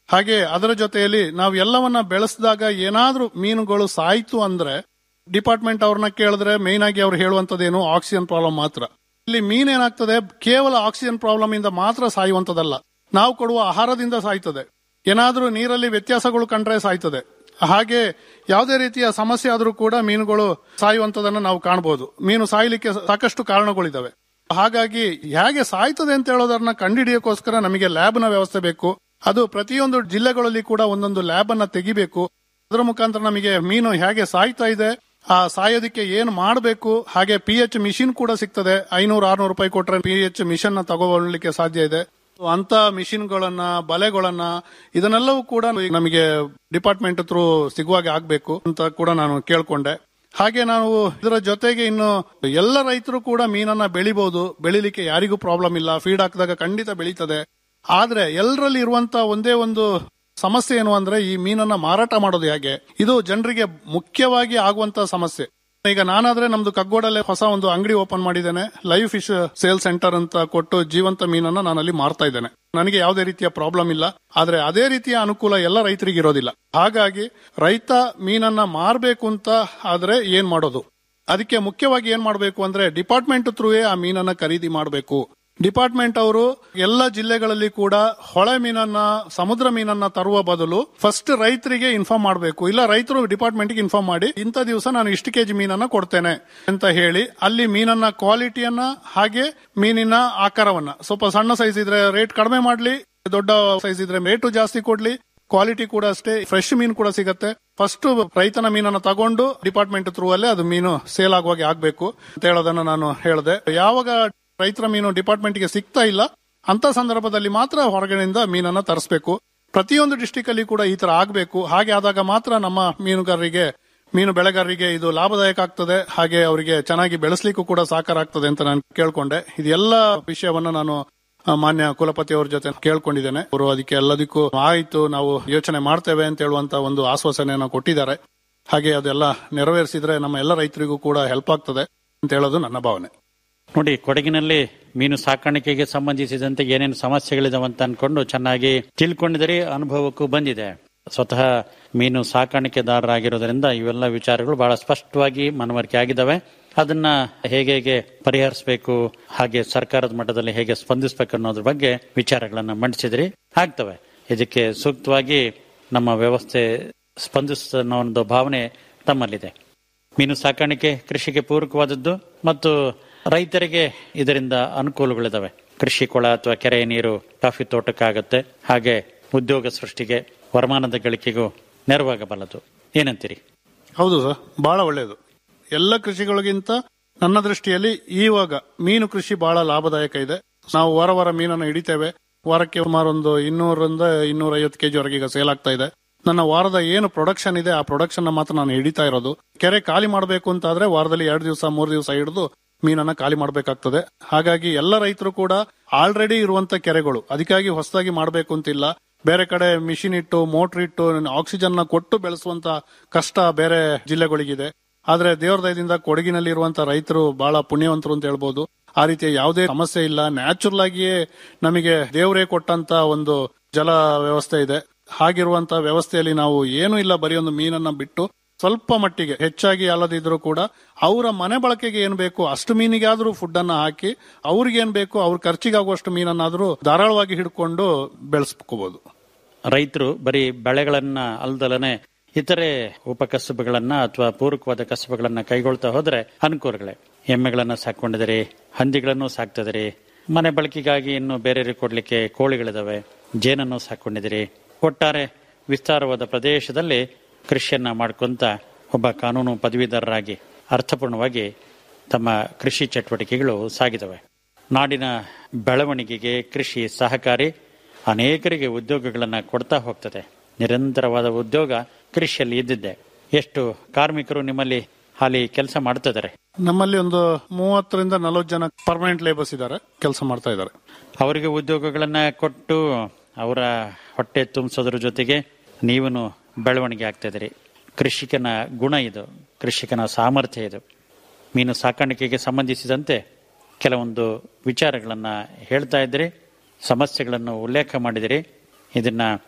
ಹಾಗೆ ಅದರ ಜೊತೆಯಲ್ಲಿ ನಾವು ಎಲ್ಲವನ್ನ ಬೆಳೆಸಿದಾಗ ಏನಾದ್ರೂ ಮೀನುಗಳು ಸಾಯ್ತು ಅಂದ್ರೆ ಡಿಪಾರ್ಟ್ಮೆಂಟ್ ಅವ್ರನ್ನ ಕೇಳಿದ್ರೆ ಮೇನ್ ಆಗಿ ಅವ್ರು ಹೇಳುವಂತದ್ದೇನು ಆಕ್ಸಿಜನ್ ಪ್ರಾಬ್ಲಮ್ ಮಾತ್ರ ಇಲ್ಲಿ ಮೀನ್ ಏನಾಗ್ತದೆ ಕೇವಲ ಆಕ್ಸಿಜನ್ ಪ್ರಾಬ್ಲಮ್ ಇಂದ ಮಾತ್ರ ಸಾಯುವಂತದಲ್ಲ ನಾವು ಕೊಡುವ ಆಹಾರದಿಂದ ಸಾಯ್ತದೆ ಏನಾದ್ರೂ ನೀರಲ್ಲಿ ವ್ಯತ್ಯಾಸಗಳು ಕಂಡ್ರೆ ಸಾಯ್ತದೆ ಹಾಗೆ ಯಾವುದೇ ರೀತಿಯ ಸಮಸ್ಯೆ ಆದ್ರೂ ಕೂಡ ಮೀನುಗಳು ಸಾಯುವಂತದನ್ನ ನಾವು ಕಾಣಬಹುದು ಮೀನು ಸಾಯ್ಲಿಕ್ಕೆ ಸಾಕಷ್ಟು ಕಾರಣಗಳಿದಾವೆ ಹಾಗಾಗಿ ಹೇಗೆ ಸಾಯ್ತದೆ ಅಂತ ಹೇಳೋದನ್ನ ಕಂಡುಹಿಡಿಯೋಕೋಸ್ಕರ ನಮಗೆ ಲ್ಯಾಬ್ ನ ವ್ಯವಸ್ಥೆ ಬೇಕು ಅದು ಪ್ರತಿಯೊಂದು ಜಿಲ್ಲೆಗಳಲ್ಲಿ ಕೂಡ ಒಂದೊಂದು ಲ್ಯಾಬ್ ಅನ್ನ ತೆಗಿಬೇಕು ಅದರ ಮುಖಾಂತರ ನಮಗೆ ಮೀನು ಹೇಗೆ ಸಾಯ್ತಾ ಇದೆ ಆ ಸಾಯೋದಕ್ಕೆ ಏನ್ ಮಾಡಬೇಕು ಹಾಗೆ ಪಿ ಎಚ್ ಮಿಷಿನ್ ಕೂಡ ಸಿಗ್ತದೆ ಐನೂರು ಆರ್ನೂರು ರೂಪಾಯಿ ಕೊಟ್ರೆ ಪಿ ಎಚ್ ಮಿಷನ್ ನ ತಗೊಳ್ಳಿಕ್ಕೆ ಸಾಧ್ಯ ಇದೆ ಅಂತ ಮಿಷಿನ್ಗಳನ್ನ ಬಲೆಗಳನ್ನ ಇದನ್ನೆಲ್ಲವೂ ಕೂಡ ನಮಗೆ ಡಿಪಾರ್ಟ್ಮೆಂಟ್ ಥ್ರೂ ಸಿಗುವಾಗೆ ಆಗ್ಬೇಕು ಅಂತ ಕೂಡ ನಾನು ಕೇಳ್ಕೊಂಡೆ ಹಾಗೆ ನಾವು ಇದರ ಜೊತೆಗೆ ಇನ್ನು ಎಲ್ಲ ರೈತರು ಕೂಡ ಮೀನನ್ನ ಬೆಳಿಬಹುದು ಬೆಳಿಲಿಕ್ಕೆ ಯಾರಿಗೂ ಪ್ರಾಬ್ಲಮ್ ಇಲ್ಲ ಫೀಡ್ ಹಾಕಿದಾಗ ಖಂಡಿತ ಬೆಳೀತದೆ ಆದ್ರೆ ಎಲ್ಲರಲ್ಲಿ ಇರುವಂತ ಒಂದೇ ಒಂದು ಸಮಸ್ಯೆ ಏನು ಅಂದ್ರೆ ಈ ಮೀನನ್ನ ಮಾರಾಟ ಮಾಡೋದು ಹೇಗೆ ಇದು ಜನರಿಗೆ ಮುಖ್ಯವಾಗಿ ಆಗುವಂತ ಸಮಸ್ಯೆ ಈಗ ನಾನಾದ್ರೆ ನಮ್ದು ಕಗ್ಗೋಡಲ್ಲೇ ಹೊಸ ಒಂದು ಅಂಗಡಿ ಓಪನ್ ಮಾಡಿದ್ದೇನೆ ಲೈವ್ ಫಿಶ್ ಸೇಲ್ ಸೆಂಟರ್ ಅಂತ ಕೊಟ್ಟು ಜೀವಂತ ಮೀನನ್ನ ನಾನು ಅಲ್ಲಿ ಮಾರ್ತಾ ಇದ್ದೇನೆ ನನಗೆ ಯಾವುದೇ ರೀತಿಯ ಪ್ರಾಬ್ಲಮ್ ಇಲ್ಲ ಆದ್ರೆ ಅದೇ ರೀತಿಯ ಅನುಕೂಲ ಎಲ್ಲ ರೈತರಿಗೆ ಇರೋದಿಲ್ಲ ಹಾಗಾಗಿ ರೈತ ಮೀನನ್ನ ಮಾರಬೇಕು ಅಂತ ಆದ್ರೆ ಏನ್ ಮಾಡೋದು ಅದಕ್ಕೆ ಮುಖ್ಯವಾಗಿ ಏನ್ ಮಾಡಬೇಕು ಅಂದ್ರೆ ಡಿಪಾರ್ಟ್ಮೆಂಟ್ ಥ್ರೂಯೇ ಆ ಮೀನನ್ನ ಖರೀದಿ ಮಾಡಬೇಕು ಡಿಪಾರ್ಟ್ಮೆಂಟ್ ಅವರು ಎಲ್ಲ ಜಿಲ್ಲೆಗಳಲ್ಲಿ ಕೂಡ ಹೊಳೆ ಮೀನನ್ನ ಸಮುದ್ರ ಮೀನನ್ನ ತರುವ ಬದಲು ಫಸ್ಟ್ ರೈತರಿಗೆ ಇನ್ಫಾರ್ಮ್ ಮಾಡಬೇಕು ಇಲ್ಲ ರೈತರು ಡಿಪಾರ್ಟ್ಮೆಂಟ್ ಗೆ ಇನ್ಫಾರ್ಮ್ ಮಾಡಿ ಇಂಥ ದಿವಸ ನಾನು ಇಷ್ಟು ಕೆಜಿ ಮೀನನ್ನ ಕೊಡ್ತೇನೆ ಅಂತ ಹೇಳಿ ಅಲ್ಲಿ ಮೀನನ್ನ ಕ್ವಾಲಿಟಿಯನ್ನ ಹಾಗೆ ಮೀನಿನ ಆಕಾರವನ್ನ ಸ್ವಲ್ಪ ಸಣ್ಣ ಸೈಜ್ ಇದ್ರೆ ರೇಟ್ ಕಡಿಮೆ ಮಾಡ್ಲಿ ದೊಡ್ಡ ಸೈಜ್ ಇದ್ರೆ ರೇಟು ಜಾಸ್ತಿ ಕೊಡ್ಲಿ ಕ್ವಾಲಿಟಿ ಕೂಡ ಅಷ್ಟೇ ಫ್ರೆಶ್ ಮೀನು ಕೂಡ ಸಿಗತ್ತೆ ಫಸ್ಟ್ ರೈತನ ಮೀನನ್ನ ತಗೊಂಡು ಡಿಪಾರ್ಟ್ಮೆಂಟ್ ಥ್ರೂ ಅಲ್ಲೇ ಅದು ಮೀನು ಸೇಲ್ ಆಗುವಾಗೆ ಆಗ್ಬೇಕು ಅಂತ ಹೇಳೋದನ್ನ ನಾನು ಹೇಳಿದೆ ಯಾವಾಗ ರೈತರ ಮೀನು ಡಿಪಾರ್ಟ್ಮೆಂಟ್ ಗೆ ಸಿಗ್ತಾ ಇಲ್ಲ ಅಂತ ಸಂದರ್ಭದಲ್ಲಿ ಮಾತ್ರ ಹೊರಗಡೆಯಿಂದ ಮೀನನ್ನ ತರಿಸಬೇಕು ಪ್ರತಿಯೊಂದು ಡಿಸ್ಟಿಕ್ ಅಲ್ಲಿ ಕೂಡ ಈ ತರ ಆಗ್ಬೇಕು ಹಾಗೆ ಆದಾಗ ಮಾತ್ರ ನಮ್ಮ ಮೀನುಗಾರರಿಗೆ ಮೀನು ಬೆಳೆಗಾರರಿಗೆ ಇದು ಲಾಭದಾಯಕ ಆಗ್ತದೆ ಹಾಗೆ ಅವರಿಗೆ ಚೆನ್ನಾಗಿ ಬೆಳೆಸಲಿಕ್ಕೂ ಕೂಡ ಸಾಕಾರ ಆಗ್ತದೆ ಅಂತ ನಾನು ಕೇಳ್ಕೊಂಡೆ ಇದೆಲ್ಲ ವಿಷಯವನ್ನ ನಾನು ಆ, ಮಾನ್ಯ ಕುಲಪತಿ ಅವ್ರ ಜೊತೆ ಕೇಳ್ಕೊಂಡಿದ್ದೇನೆ ಅವರು ಅದಕ್ಕೆ ಎಲ್ಲದಕ್ಕೂ ಆಯ್ತು ನಾವು ಯೋಚನೆ ಮಾಡ್ತೇವೆ ಅಂತ ಹೇಳುವಂತ ಒಂದು ಆಶ್ವಾಸನೆಯನ್ನು ಕೊಟ್ಟಿದ್ದಾರೆ ಹಾಗೆ ಅದೆಲ್ಲ ನೆರವೇರಿಸಿದ್ರೆ ನಮ್ಮ ಎಲ್ಲ ರೈತರಿಗೂ ಕೂಡ ಹೆಲ್ಪ್ ಆಗ್ತದೆ ಅಂತ ಹೇಳೋದು ನನ್ನ ಭಾವನೆ ನೋಡಿ ಕೊಡಗಿನಲ್ಲಿ ಮೀನು ಸಾಕಾಣಿಕೆಗೆ ಸಂಬಂಧಿಸಿದಂತೆ ಏನೇನು ಸಮಸ್ಯೆಗಳಿದಾವೆ ಅಂತ ಅನ್ಕೊಂಡು ಚೆನ್ನಾಗಿ ತಿಳ್ಕೊಂಡಿದರೆ ಅನುಭವಕ್ಕೂ ಬಂದಿದೆ ಸ್ವತಃ ಮೀನು ಸಾಕಾಣಿಕೆದಾರರಾಗಿರೋದ್ರಿಂದ ಇವೆಲ್ಲ ವಿಚಾರಗಳು ಬಹಳ ಸ್ಪಷ್ಟವಾಗಿ ಮನವರಿಕೆ ಆಗಿದ್ದಾವೆ ಅದನ್ನ ಹೇಗೆ ಹೇಗೆ ಪರಿಹರಿಸಬೇಕು ಹಾಗೆ ಸರ್ಕಾರದ ಮಟ್ಟದಲ್ಲಿ ಹೇಗೆ ಸ್ಪಂದಿಸಬೇಕು ಅನ್ನೋದ್ರ ಬಗ್ಗೆ ವಿಚಾರಗಳನ್ನ ಮಂಡಿಸಿದ್ರಿ ಆಗ್ತವೆ ಇದಕ್ಕೆ ಸೂಕ್ತವಾಗಿ ನಮ್ಮ ವ್ಯವಸ್ಥೆ ಸ್ಪಂದಿಸ ಅನ್ನೋ ಒಂದು ಭಾವನೆ ತಮ್ಮಲ್ಲಿದೆ ಮೀನು ಸಾಕಾಣಿಕೆ ಕೃಷಿಗೆ ಪೂರಕವಾದದ್ದು ಮತ್ತು ರೈತರಿಗೆ ಇದರಿಂದ ಅನುಕೂಲಗಳಿದಾವೆ ಕೃಷಿ ಕೊಳ ಅಥವಾ ಕೆರೆಯ ನೀರು ಕಾಫಿ ತೋಟಕ್ಕಾಗತ್ತೆ ಹಾಗೆ ಉದ್ಯೋಗ ಸೃಷ್ಟಿಗೆ ವರಮಾನದ ಗಳಿಕೆಗೂ ನೆರವಾಗಬಲ್ಲದು ಏನಂತೀರಿ ಹೌದು ಸರ್ ಬಹಳ ಒಳ್ಳೆಯದು ಎಲ್ಲ ಕೃಷಿಗಳಿಗಿಂತ ನನ್ನ ದೃಷ್ಟಿಯಲ್ಲಿ ಇವಾಗ ಮೀನು ಕೃಷಿ ಬಹಳ ಲಾಭದಾಯಕ ಇದೆ ನಾವು ವಾರ ವಾರ ಮೀನನ್ನು ಹಿಡಿತೇವೆ ವಾರಕ್ಕೆ ಸುಮಾರು ಒಂದು ಇನ್ನೂರರಿಂದ ಇನ್ನೂರ ಐವತ್ತು ಕೆಜಿ ವರೆಗೆ ಈಗ ಸೇಲ್ ಆಗ್ತಾ ಇದೆ ನನ್ನ ವಾರದ ಏನು ಪ್ರೊಡಕ್ಷನ್ ಇದೆ ಆ ಪ್ರೊಡಕ್ಷನ್ ಮಾತ್ರ ನಾನು ಹಿಡಿತಾ ಇರೋದು ಕೆರೆ ಖಾಲಿ ಮಾಡಬೇಕು ಅಂತಾದ್ರೆ ವಾರದಲ್ಲಿ ಎರಡು ದಿವಸ ಮೂರು ದಿವಸ ಹಿಡಿದು ಮೀನನ್ನ ಖಾಲಿ ಮಾಡಬೇಕಾಗ್ತದೆ ಹಾಗಾಗಿ ಎಲ್ಲ ರೈತರು ಕೂಡ ಆಲ್ರೆಡಿ ಇರುವಂತ ಕೆರೆಗಳು ಅದಕ್ಕಾಗಿ ಹೊಸದಾಗಿ ಮಾಡಬೇಕು ಅಂತಿಲ್ಲ ಬೇರೆ ಕಡೆ ಮಿಷಿನ್ ಇಟ್ಟು ಮೋಟರ್ ಇಟ್ಟು ಆಕ್ಸಿಜನ್ ನ ಕೊಟ್ಟು ಬೆಳೆಸುವಂತ ಕಷ್ಟ ಬೇರೆ ಜಿಲ್ಲೆಗಳಿಗಿದೆ ಆದ್ರೆ ದೇವರ ದಯದಿಂದ ಕೊಡಗಿನಲ್ಲಿ ಇರುವಂತ ರೈತರು ಬಹಳ ಪುಣ್ಯವಂತರು ಅಂತ ಹೇಳ್ಬೋದು ಆ ರೀತಿಯ ಯಾವುದೇ ಸಮಸ್ಯೆ ಇಲ್ಲ ನ್ಯಾಚುರಲ್ ಆಗಿಯೇ ನಮಗೆ ದೇವರೇ ಕೊಟ್ಟಂತ ಒಂದು ಜಲ ವ್ಯವಸ್ಥೆ ಇದೆ ಹಾಗಿರುವಂತ ವ್ಯವಸ್ಥೆಯಲ್ಲಿ ನಾವು ಏನೂ ಇಲ್ಲ ಬರೀ ಒಂದು ಮೀನನ್ನ ಬಿಟ್ಟು ಸ್ವಲ್ಪ ಮಟ್ಟಿಗೆ ಹೆಚ್ಚಾಗಿ ಅಲ್ಲದಿದ್ರು ಕೂಡ ಅವರ ಮನೆ ಬಳಕೆಗೆ ಏನ್ ಬೇಕು ಅಷ್ಟು ಮೀನಿಗಾದ್ರೂ ಫುಡ್ ಅನ್ನ ಹಾಕಿ ಅವ್ರಿಗೆ ಏನ್ ಬೇಕು ಅವ್ರ ಖರ್ಚಿಗಾಗುವಷ್ಟು ಮೀನನ್ನಾದ್ರೂ ಧಾರಾಳವಾಗಿ ಹಿಡ್ಕೊಂಡು ಬೆಳೆಸ್ಕೋಬಹುದು ರೈತರು ಬರೀ ಬೆಳೆಗಳನ್ನ ಅಲ್ದಲನೆ ಇತರೆ ಉಪಕಸಬುಗಳನ್ನ ಅಥವಾ ಪೂರಕವಾದ ಕಸಬುಗಳನ್ನ ಕೈಗೊಳ್ತಾ ಹೋದ್ರೆ ಅನುಕೂಲಗಳೇ ಎಮ್ಮೆಗಳನ್ನ ಸಾಕೊಂಡಿದಿರಿ ಹಂದಿಗಳನ್ನು ಸಾಕ್ತಿದಿರಿ ಮನೆ ಬಳಕೆಗಾಗಿ ಇನ್ನು ಬೇರೆ ಕೊಡ್ಲಿಕ್ಕೆ ಕೋಳಿಗಳಿದಾವೆ ಜೇನನ್ನು ಸಾಕೊಂಡಿದಿರಿ ಒಟ್ಟಾರೆ ವಿಸ್ತಾರವಾದ ಪ್ರದೇಶದಲ್ಲಿ ಕೃಷಿಯನ್ನ ಮಾಡ್ಕೊಂತ ಒಬ್ಬ ಕಾನೂನು ಪದವೀಧರರಾಗಿ ಅರ್ಥಪೂರ್ಣವಾಗಿ ತಮ್ಮ ಕೃಷಿ ಚಟುವಟಿಕೆಗಳು ಸಾಗಿದವೆ ನಾಡಿನ ಬೆಳವಣಿಗೆಗೆ ಕೃಷಿ ಸಹಕಾರಿ ಅನೇಕರಿಗೆ ಉದ್ಯೋಗಗಳನ್ನು ಕೊಡ್ತಾ ಹೋಗ್ತದೆ ನಿರಂತರವಾದ ಉದ್ಯೋಗ ಕೃಷಿಯಲ್ಲಿ ಇದ್ದಿದ್ದೆ ಎಷ್ಟು ಕಾರ್ಮಿಕರು ನಿಮ್ಮಲ್ಲಿ ಹಾಲಿ ಕೆಲಸ ಮಾಡ್ತಿದ್ದಾರೆ ನಮ್ಮಲ್ಲಿ ಒಂದು ಮೂವತ್ತರಿಂದ ನಲವತ್ತು ಜನ ಪರ್ಮನೆಂಟ್ ಲೇಬರ್ಸ್ ಇದ್ದಾರೆ ಕೆಲಸ ಮಾಡ್ತಾ ಇದ್ದಾರೆ ಅವರಿಗೆ ಉದ್ಯೋಗಗಳನ್ನ ಕೊಟ್ಟು ಅವರ ಹೊಟ್ಟೆ ತುಂಬಿಸೋದ್ರ ಜೊತೆಗೆ ನೀವನು ಬೆಳವಣಿಗೆ ಆಗ್ತಾ ಇದ್ದೀರಿ ಕೃಷಿಕನ ಗುಣ ಇದು ಕೃಷಿಕನ ಸಾಮರ್ಥ್ಯ ಇದು ಮೀನು ಸಾಕಾಣಿಕೆಗೆ ಸಂಬಂಧಿಸಿದಂತೆ ಕೆಲವೊಂದು ವಿಚಾರಗಳನ್ನು ಹೇಳ್ತಾ ಇದ್ದೀರಿ ಸಮಸ್ಯೆಗಳನ್ನು ಉಲ್ಲೇಖ ಮಾಡಿದಿರಿ ಇದನ್ನ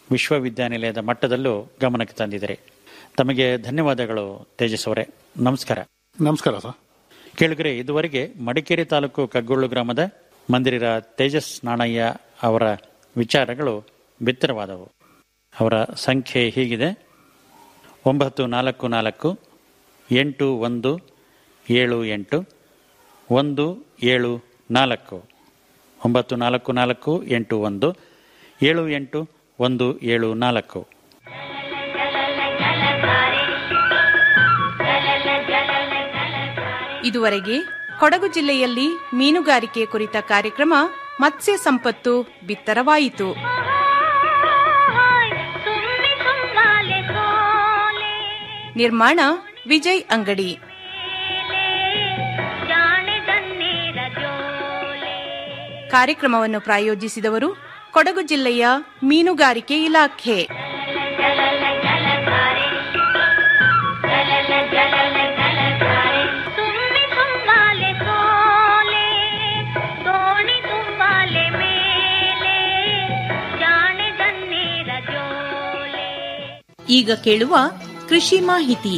ವಿಶ್ವವಿದ್ಯಾನಿಲಯದ ಮಟ್ಟದಲ್ಲೂ ಗಮನಕ್ಕೆ ತಂದಿದ್ದೀರಿ ತಮಗೆ ಧನ್ಯವಾದಗಳು ತೇಜಸ್ ಅವರೇ ನಮಸ್ಕಾರ ನಮಸ್ಕಾರ ಸರ್ ಕೇಳಿದ್ರೆ ಇದುವರೆಗೆ ಮಡಿಕೇರಿ ತಾಲೂಕು ಕಗ್ಗೊಳ್ಳು ಗ್ರಾಮದ ಮಂದಿರ ತೇಜಸ್ ನಾಣಯ್ಯ ಅವರ ವಿಚಾರಗಳು ಬಿತ್ತರವಾದವು ಅವರ ಸಂಖ್ಯೆ ಹೀಗಿದೆ ಒಂಬತ್ತು ನಾಲ್ಕು ನಾಲ್ಕು ಎಂಟು ಒಂದು ಏಳು ಎಂಟು ಒಂದು ಏಳು ನಾಲ್ಕು ಒಂಬತ್ತು ನಾಲ್ಕು ನಾಲ್ಕು ಎಂಟು ಒಂದು ಏಳು ಎಂಟು ಒಂದು ಏಳು ನಾಲ್ಕು ಇದುವರೆಗೆ ಕೊಡಗು ಜಿಲ್ಲೆಯಲ್ಲಿ ಮೀನುಗಾರಿಕೆ ಕುರಿತ ಕಾರ್ಯಕ್ರಮ ಮತ್ಸ್ಯ ಸಂಪತ್ತು ಬಿತ್ತರವಾಯಿತು ಸುಮ್ಮಿ ಸುಮ್ಮಾಲೆ ಸೋಲೆ ನಿರ್ಮಾಣ ವಿಜಯ್ ಅಂಗಡಿ ಜಾಣೆ ಜನ್ನೇರ ಜೋಲೆ ಕಾರ್ಯಕ್ರಮವನ್ನು ಪ್ರಾಯೋಜಿಸಿದವರು ಕೊಡಗು ಜಿಲ್ಲೆಯ ಮೀನುಗಾರಿಕೆ ಇಲಾಖೆ ಸುಮ್ಮಿ ಸುಮ್ಮಾಲೆ ಸೋಲೆ ದೋಣಿ ತುಂಬಾಲೆ ಮೇಲೆ ಜಾಣೆ ಜನ್ನೇರ ಜೋಲೆ ಈಗ ಕೇಳುವ ಕೃಷಿ ಮಾಹಿತಿ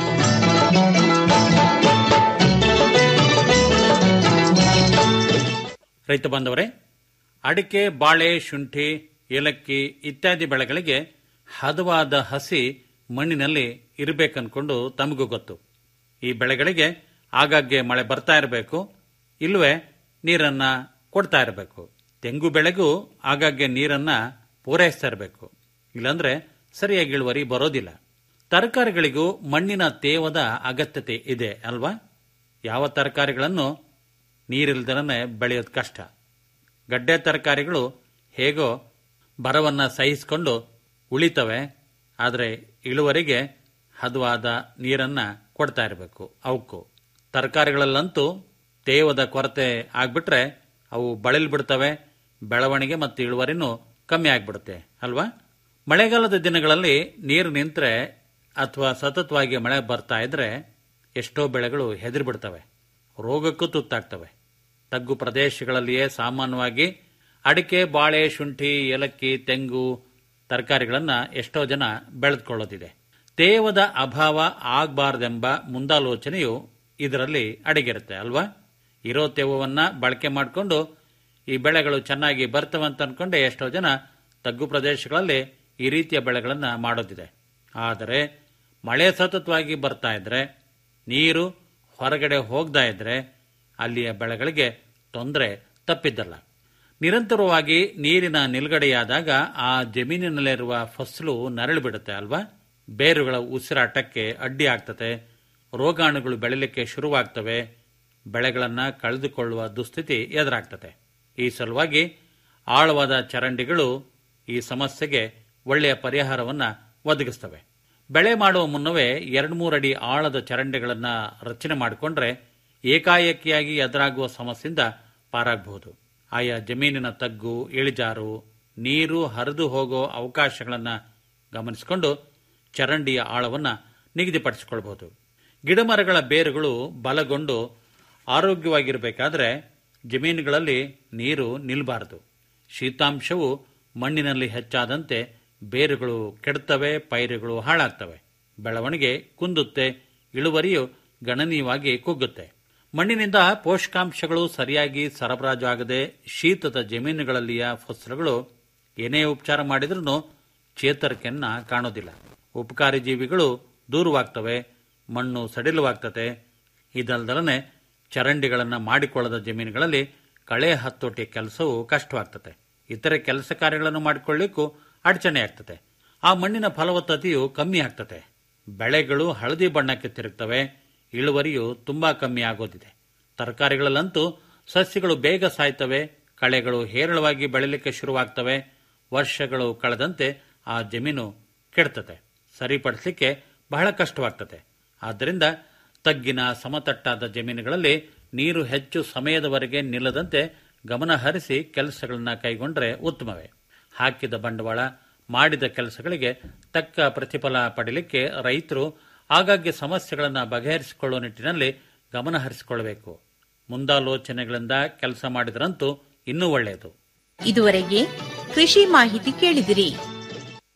ರೈತ ಬಾಂಧವರೇ ಅಡಿಕೆ ಬಾಳೆ ಶುಂಠಿ ಏಲಕ್ಕಿ ಇತ್ಯಾದಿ ಬೆಳೆಗಳಿಗೆ ಹದವಾದ ಹಸಿ ಮಣ್ಣಿನಲ್ಲಿ ಇರಬೇಕನ್ಕೊಂಡು ತಮಗೂ ಗೊತ್ತು ಈ ಬೆಳೆಗಳಿಗೆ ಆಗಾಗ್ಗೆ ಮಳೆ ಬರ್ತಾ ಇರಬೇಕು ಇಲ್ಲವೇ ನೀರನ್ನ ಕೊಡ್ತಾ ಇರಬೇಕು ತೆಂಗು ಬೆಳೆಗೂ ಆಗಾಗ್ಗೆ ನೀರನ್ನ ಪೂರೈಸ್ತಾ ಇರಬೇಕು ಇಲ್ಲಾಂದ್ರೆ ಸರಿಯಾಗಿ ಇಳುವರಿ ಬರೋದಿಲ್ಲ ತರಕಾರಿಗಳಿಗೂ ಮಣ್ಣಿನ ತೇವದ ಅಗತ್ಯತೆ ಇದೆ ಅಲ್ವಾ ಯಾವ ತರಕಾರಿಗಳನ್ನು ನೀರಿಲ್ದನೇ ಬೆಳೆಯೋದು ಕಷ್ಟ ಗಡ್ಡೆ ತರಕಾರಿಗಳು ಹೇಗೋ ಬರವನ್ನ ಸಹಿಸಿಕೊಂಡು ಉಳಿತವೆ ಆದರೆ ಇಳುವರಿಗೆ ಹದವಾದ ನೀರನ್ನ ಕೊಡ್ತಾ ಇರಬೇಕು ಅವಕ್ಕೂ ತರಕಾರಿಗಳಲ್ಲಂತೂ ತೇವದ ಕೊರತೆ ಆಗ್ಬಿಟ್ರೆ ಅವು ಬಳಲ್ ಬಿಡ್ತವೆ ಬೆಳವಣಿಗೆ ಮತ್ತು ಇಳುವರಿನೂ ಕಮ್ಮಿ ಆಗ್ಬಿಡುತ್ತೆ ಅಲ್ವಾ ಮಳೆಗಾಲದ ದಿನಗಳಲ್ಲಿ ನೀರು ನಿಂತರೆ ಅಥವಾ ಸತತವಾಗಿ ಮಳೆ ಬರ್ತಾ ಇದ್ರೆ ಎಷ್ಟೋ ಬೆಳೆಗಳು ಹೆದರಿ ಬಿಡ್ತವೆ ರೋಗಕ್ಕೂ ತುತ್ತಾಗ್ತವೆ ತಗ್ಗು ಪ್ರದೇಶಗಳಲ್ಲಿಯೇ ಸಾಮಾನ್ಯವಾಗಿ ಅಡಿಕೆ ಬಾಳೆ ಶುಂಠಿ ಏಲಕ್ಕಿ ತೆಂಗು ತರಕಾರಿಗಳನ್ನ ಎಷ್ಟೋ ಜನ ಬೆಳೆದುಕೊಳ್ಳೋದಿದೆ ತೇವದ ಅಭಾವ ಆಗಬಾರ್ದೆಂಬ ಮುಂದಾಲೋಚನೆಯು ಇದರಲ್ಲಿ ಅಡಗಿರುತ್ತೆ ಅಲ್ವಾ ಇರೋ ತೇವವನ್ನ ಬಳಕೆ ಮಾಡಿಕೊಂಡು ಈ ಬೆಳೆಗಳು ಚೆನ್ನಾಗಿ ಬರ್ತವಂತ ಅನ್ಕೊಂಡೆ ಎಷ್ಟೋ ಜನ ತಗ್ಗು ಪ್ರದೇಶಗಳಲ್ಲಿ ಈ ರೀತಿಯ ಬೆಳೆಗಳನ್ನ ಮಾಡೋದಿದೆ ಆದರೆ ಮಳೆ ಸತತವಾಗಿ ಬರ್ತಾ ಇದ್ರೆ ನೀರು ಹೊರಗಡೆ ಹೋಗ್ತಾ ಇದ್ರೆ ಅಲ್ಲಿಯ ಬೆಳೆಗಳಿಗೆ ತೊಂದರೆ ತಪ್ಪಿದ್ದಲ್ಲ ನಿರಂತರವಾಗಿ ನೀರಿನ ನಿಲುಗಡೆಯಾದಾಗ ಆ ಜಮೀನಿನಲ್ಲಿರುವ ಫಸಲು ನರಳಿ ಬಿಡುತ್ತೆ ಅಲ್ವಾ ಬೇರುಗಳ ಉಸಿರಾಟಕ್ಕೆ ಅಡ್ಡಿ ಆಗ್ತದೆ ರೋಗಾಣುಗಳು ಬೆಳಿಲಿಕ್ಕೆ ಶುರುವಾಗ್ತವೆ ಬೆಳೆಗಳನ್ನ ಕಳೆದುಕೊಳ್ಳುವ ದುಸ್ಥಿತಿ ಎದುರಾಗ್ತದೆ ಈ ಸಲುವಾಗಿ ಆಳವಾದ ಚರಂಡಿಗಳು ಈ ಸಮಸ್ಯೆಗೆ ಒಳ್ಳೆಯ ಪರಿಹಾರವನ್ನ ಒದಗಿಸ್ತವೆ ಬೆಳೆ ಮಾಡುವ ಮುನ್ನವೇ ಎರಡು ಮೂರಡಿ ಆಳದ ಚರಂಡಿಗಳನ್ನ ರಚನೆ ಮಾಡಿಕೊಂಡ್ರೆ ಏಕಾಏಕಿಯಾಗಿ ಎದುರಾಗುವ ಸಮಸ್ಯೆಯಿಂದ ಪಾರಾಗಬಹುದು ಆಯಾ ಜಮೀನಿನ ತಗ್ಗು ಇಳಿಜಾರು ನೀರು ಹರಿದು ಹೋಗೋ ಅವಕಾಶಗಳನ್ನು ಗಮನಿಸಿಕೊಂಡು ಚರಂಡಿಯ ಆಳವನ್ನು ನಿಗದಿಪಡಿಸಿಕೊಳ್ಬಹುದು ಗಿಡಮರಗಳ ಬೇರುಗಳು ಬಲಗೊಂಡು ಆರೋಗ್ಯವಾಗಿರಬೇಕಾದ್ರೆ ಜಮೀನುಗಳಲ್ಲಿ ನೀರು ನಿಲ್ಲಬಾರದು ಶೀತಾಂಶವು ಮಣ್ಣಿನಲ್ಲಿ ಹೆಚ್ಚಾದಂತೆ ಬೇರುಗಳು ಕೆಡುತ್ತವೆ ಪೈರುಗಳು ಹಾಳಾಗ್ತವೆ ಬೆಳವಣಿಗೆ ಕುಂದುತ್ತೆ ಇಳುವರಿಯು ಗಣನೀಯವಾಗಿ ಕುಗ್ಗುತ್ತೆ ಮಣ್ಣಿನಿಂದ ಪೋಷಕಾಂಶಗಳು ಸರಿಯಾಗಿ ಸರಬರಾಜು ಆಗದೆ ಶೀತದ ಜಮೀನುಗಳಲ್ಲಿಯ ಫಸಲುಗಳು ಏನೇ ಉಪಚಾರ ಮಾಡಿದ್ರೂ ಚೇತರಿಕೆಯನ್ನ ಕಾಣೋದಿಲ್ಲ ಉಪಕಾರಿ ಜೀವಿಗಳು ದೂರವಾಗ್ತವೆ ಮಣ್ಣು ಸಡಿಲವಾಗ್ತದೆ ಇದಲ್ದಲನೆ ಚರಂಡಿಗಳನ್ನು ಮಾಡಿಕೊಳ್ಳದ ಜಮೀನುಗಳಲ್ಲಿ ಕಳೆ ಹತ್ತೋಟಿ ಕೆಲಸವು ಕಷ್ಟವಾಗ್ತದೆ ಇತರೆ ಕೆಲಸ ಕಾರ್ಯಗಳನ್ನು ಮಾಡಿಕೊಳ್ಳಿಕ್ಕೂ ಅಡಚಣೆ ಆಗ್ತದೆ ಆ ಮಣ್ಣಿನ ಫಲವತ್ತತೆಯು ಕಮ್ಮಿ ಆಗ್ತದೆ ಬೆಳೆಗಳು ಹಳದಿ ಬಣ್ಣಕ್ಕೆ ತಿರುಗ್ತವೆ ಇಳುವರಿಯು ತುಂಬಾ ಕಮ್ಮಿ ಆಗೋದಿದೆ ತರಕಾರಿಗಳಲ್ಲಂತೂ ಸಸ್ಯಗಳು ಬೇಗ ಸಾಯ್ತವೆ ಕಳೆಗಳು ಹೇರಳವಾಗಿ ಬೆಳಿಲಿಕ್ಕೆ ಶುರುವಾಗ್ತವೆ ವರ್ಷಗಳು ಕಳೆದಂತೆ ಆ ಜಮೀನು ಕೆಡ್ತದೆ ಸರಿಪಡಿಸಲಿಕ್ಕೆ ಬಹಳ ಕಷ್ಟವಾಗ್ತದೆ ಆದ್ದರಿಂದ ತಗ್ಗಿನ ಸಮತಟ್ಟಾದ ಜಮೀನುಗಳಲ್ಲಿ ನೀರು ಹೆಚ್ಚು ಸಮಯದವರೆಗೆ ನಿಲ್ಲದಂತೆ ಗಮನ ಹರಿಸಿ ಕೆಲಸಗಳನ್ನ ಕೈಗೊಂಡ್ರೆ ಉತ್ತಮವೇ ಹಾಕಿದ ಬಂಡವಾಳ ಮಾಡಿದ ಕೆಲಸಗಳಿಗೆ ತಕ್ಕ ಪ್ರತಿಫಲ ಪಡೆಯಲಿಕ್ಕೆ ರೈತರು ಆಗಾಗ್ಗೆ ಸಮಸ್ಯೆಗಳನ್ನು ಬಗೆಹರಿಸಿಕೊಳ್ಳುವ ನಿಟ್ಟಿನಲ್ಲಿ ಗಮನ ಹರಿಸಿಕೊಳ್ಳಬೇಕು ಮುಂದಾಲೋಚನೆಗಳಿಂದ ಕೆಲಸ ಮಾಡಿದ್ರಂತೂ ಇನ್ನೂ ಒಳ್ಳೆಯದು ಇದುವರೆಗೆ ಕೃಷಿ ಮಾಹಿತಿ ಕೇಳಿದಿರಿ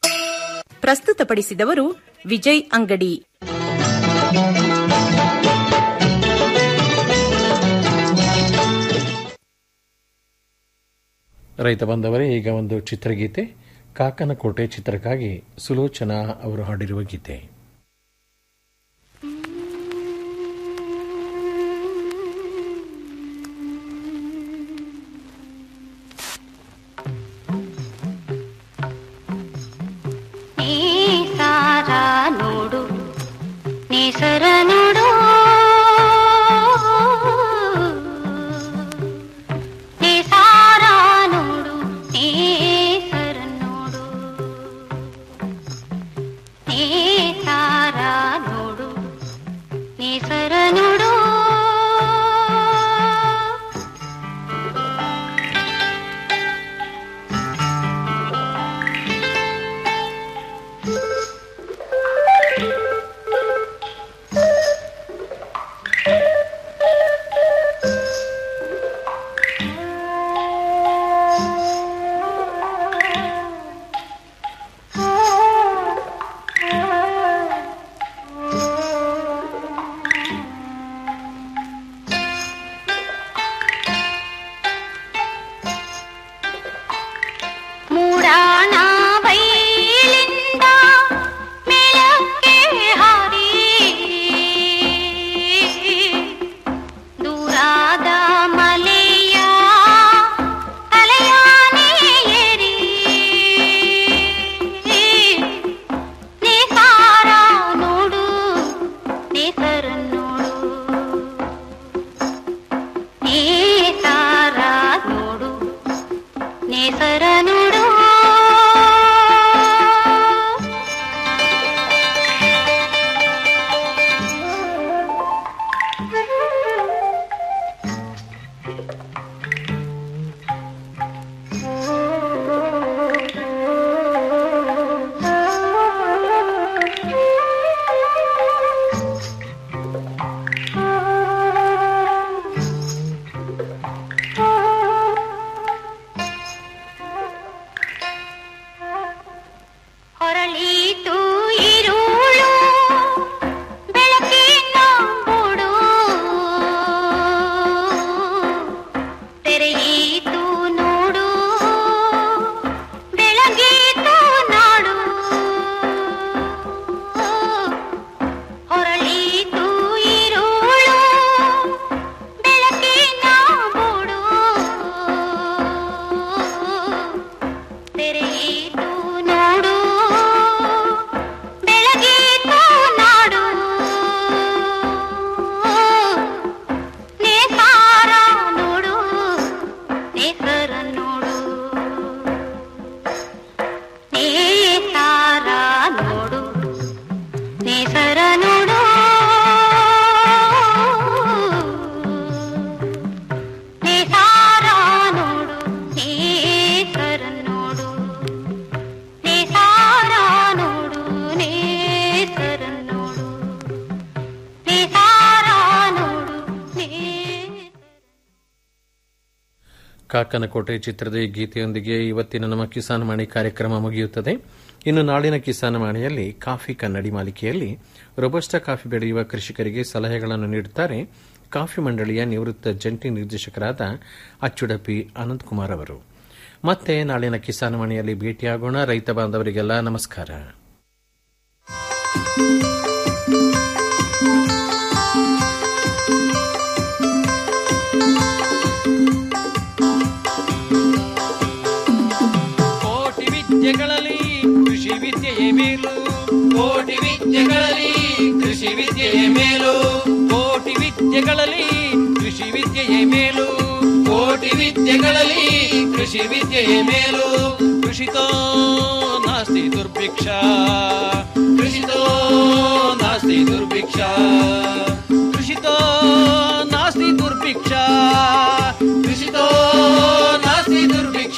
ಪ್ರಸ್ತುತಪಡಿಸಿದವರು ವಿಜಯ್ ಅಂಗಡಿ ರೈತ ಬಂದವರೇ ಈಗ ಒಂದು ಚಿತ್ರಗೀತೆ ಕಾಕನಕೋಟೆ ಚಿತ್ರಕ್ಕಾಗಿ ಸುಲೋಚನಾ ಅವರು ಹಾಡಿರುವ ಗೀತೆ ನೀ ಸಾರ ನೋಡು ನೇಸರ ನೋಡು ನೀ ಸಾರ ನೋಡು ನೇಸರ ನೋಡು ನೀ ಸಾರ ನೋಡು ನೇಸರ ನೋಡು ಮೂಡಾಣ ಬೈಲಿಂದ ಮೇಲಕ್ಕೆ ಹಾರಿ ದೂರಾದ ಮಲೆಯ ತಲೆಯಾನೆ ಏರಿ ನೇಸಾರ ನೋಡು ನೇಸರ ನೋಡು ನೇಸಾರ ನೋಡು ನೇಸರ ನೋಡು ಹೊರಳೀತು ಇರುಳು ಬೆಳಕಿನ ಬುಡು ತೆರೆಯಿತು ನೋಡು ಬೆಳಗೀತು ನಾಡು ಹೊರಳೀತು ಇರುಳು ಬೆಳಕಿನ ಬುಡು ತೆರೆಯಿತು ನೋಡು ಬೆಳಗೀತು ನಾಡು ನೇಸಾರ ನೋಡು ನೇಸರ ನೋಡು ನೇಸಾರ ನೋಡು ನೇಸರ ನೋಡು ನೇಸಾರ ನೋಡು ನೇಸರ ನೋಡು ನೇಸಾರ ನೋಡು ನೇಸರ ನೋಡು ನೇಸಾರ ನೋಡು ನೇಸರ ಕಾಕನಕೋಟೆ ಚಿತ್ರದ ಈ ಗೀತೆಯೊಂದಿಗೆ ಇವತ್ತಿನ ನಮ್ಮ ಕಿಸಾನ್ ವಾಣಿ ಕಾರ್ಯಕ್ರಮ ಮುಗಿಯುತ್ತದೆ ಇನ್ನು ನಾಳಿನ ಕಿಸಾನ್ ವಾಣಿಯಲ್ಲಿ ಕಾಫಿ ಕನ್ನಡಿ ಮಾಲಿಕೆಯಲ್ಲಿ ರೊಬಸ್ಟಾ ಕಾಫಿ ಬೆಳೆಯುವ ಕೃಷಿಕರಿಗೆ ಸಲಹೆಗಳನ್ನು ನೀಡುತ್ತಾರೆ ಕಾಫಿ ಮಂಡಳಿಯ ನಿವೃತ್ತ ಜಂಟಿ ನಿರ್ದೇಶಕರಾದ ಅಚ್ಚುಡಪಿ ಅನಂತಕುಮಾರ್ ಅವರು ಮತ್ತೆ ನಾಳಿನ ಕಿಸಾನ್ ವಾಣಿಯಲ್ಲಿ ಭೇಟಿಯಾಗೋಣ ರೈತ ಬಾಂಧವರಿಗೆಲ್ಲ ನಮಸ್ಕಾರ ಕೋಟಿ ವಿದ್ಯೆಗಳಲ್ಲಿ ಕೃಷಿ ವಿದ್ಯೆಯೇ ಮೇಲು ಕೋಟಿ ವಿದ್ಯೆಗಳಲ್ಲಿ ಕೃಷಿ ವಿದ್ಯೆಯೇ ಮೇಲು ಕೋಟಿ ವಿದ್ಯೆಗಳಲ್ಲಿ ಕೃಷಿ ವಿದ್ಯೆಯೇ ಮೇಲು ಕೋಟಿ ವಿದ್ಯೆಗಳಲ್ಲಿ ಕೃಷಿ ವಿದ್ಯೆಯೇ ಮೇಲು ಕೃಷಿತೋ ನಾಸ್ತಿ ದುರ್ಭಿಕ್ಷ ಕೃಷಿತೋ ನಾಸ್ತಿ ದುರ್ಭಿಕ್ಷ ಕೃಷಿತೋ ನಾಸ್ತಿ ದುರ್ಭಿಕ್ಷ ಕೃಷಿತೋ ನಾಸ್ತಿ ದುರ್ಭಿಕ್ಷ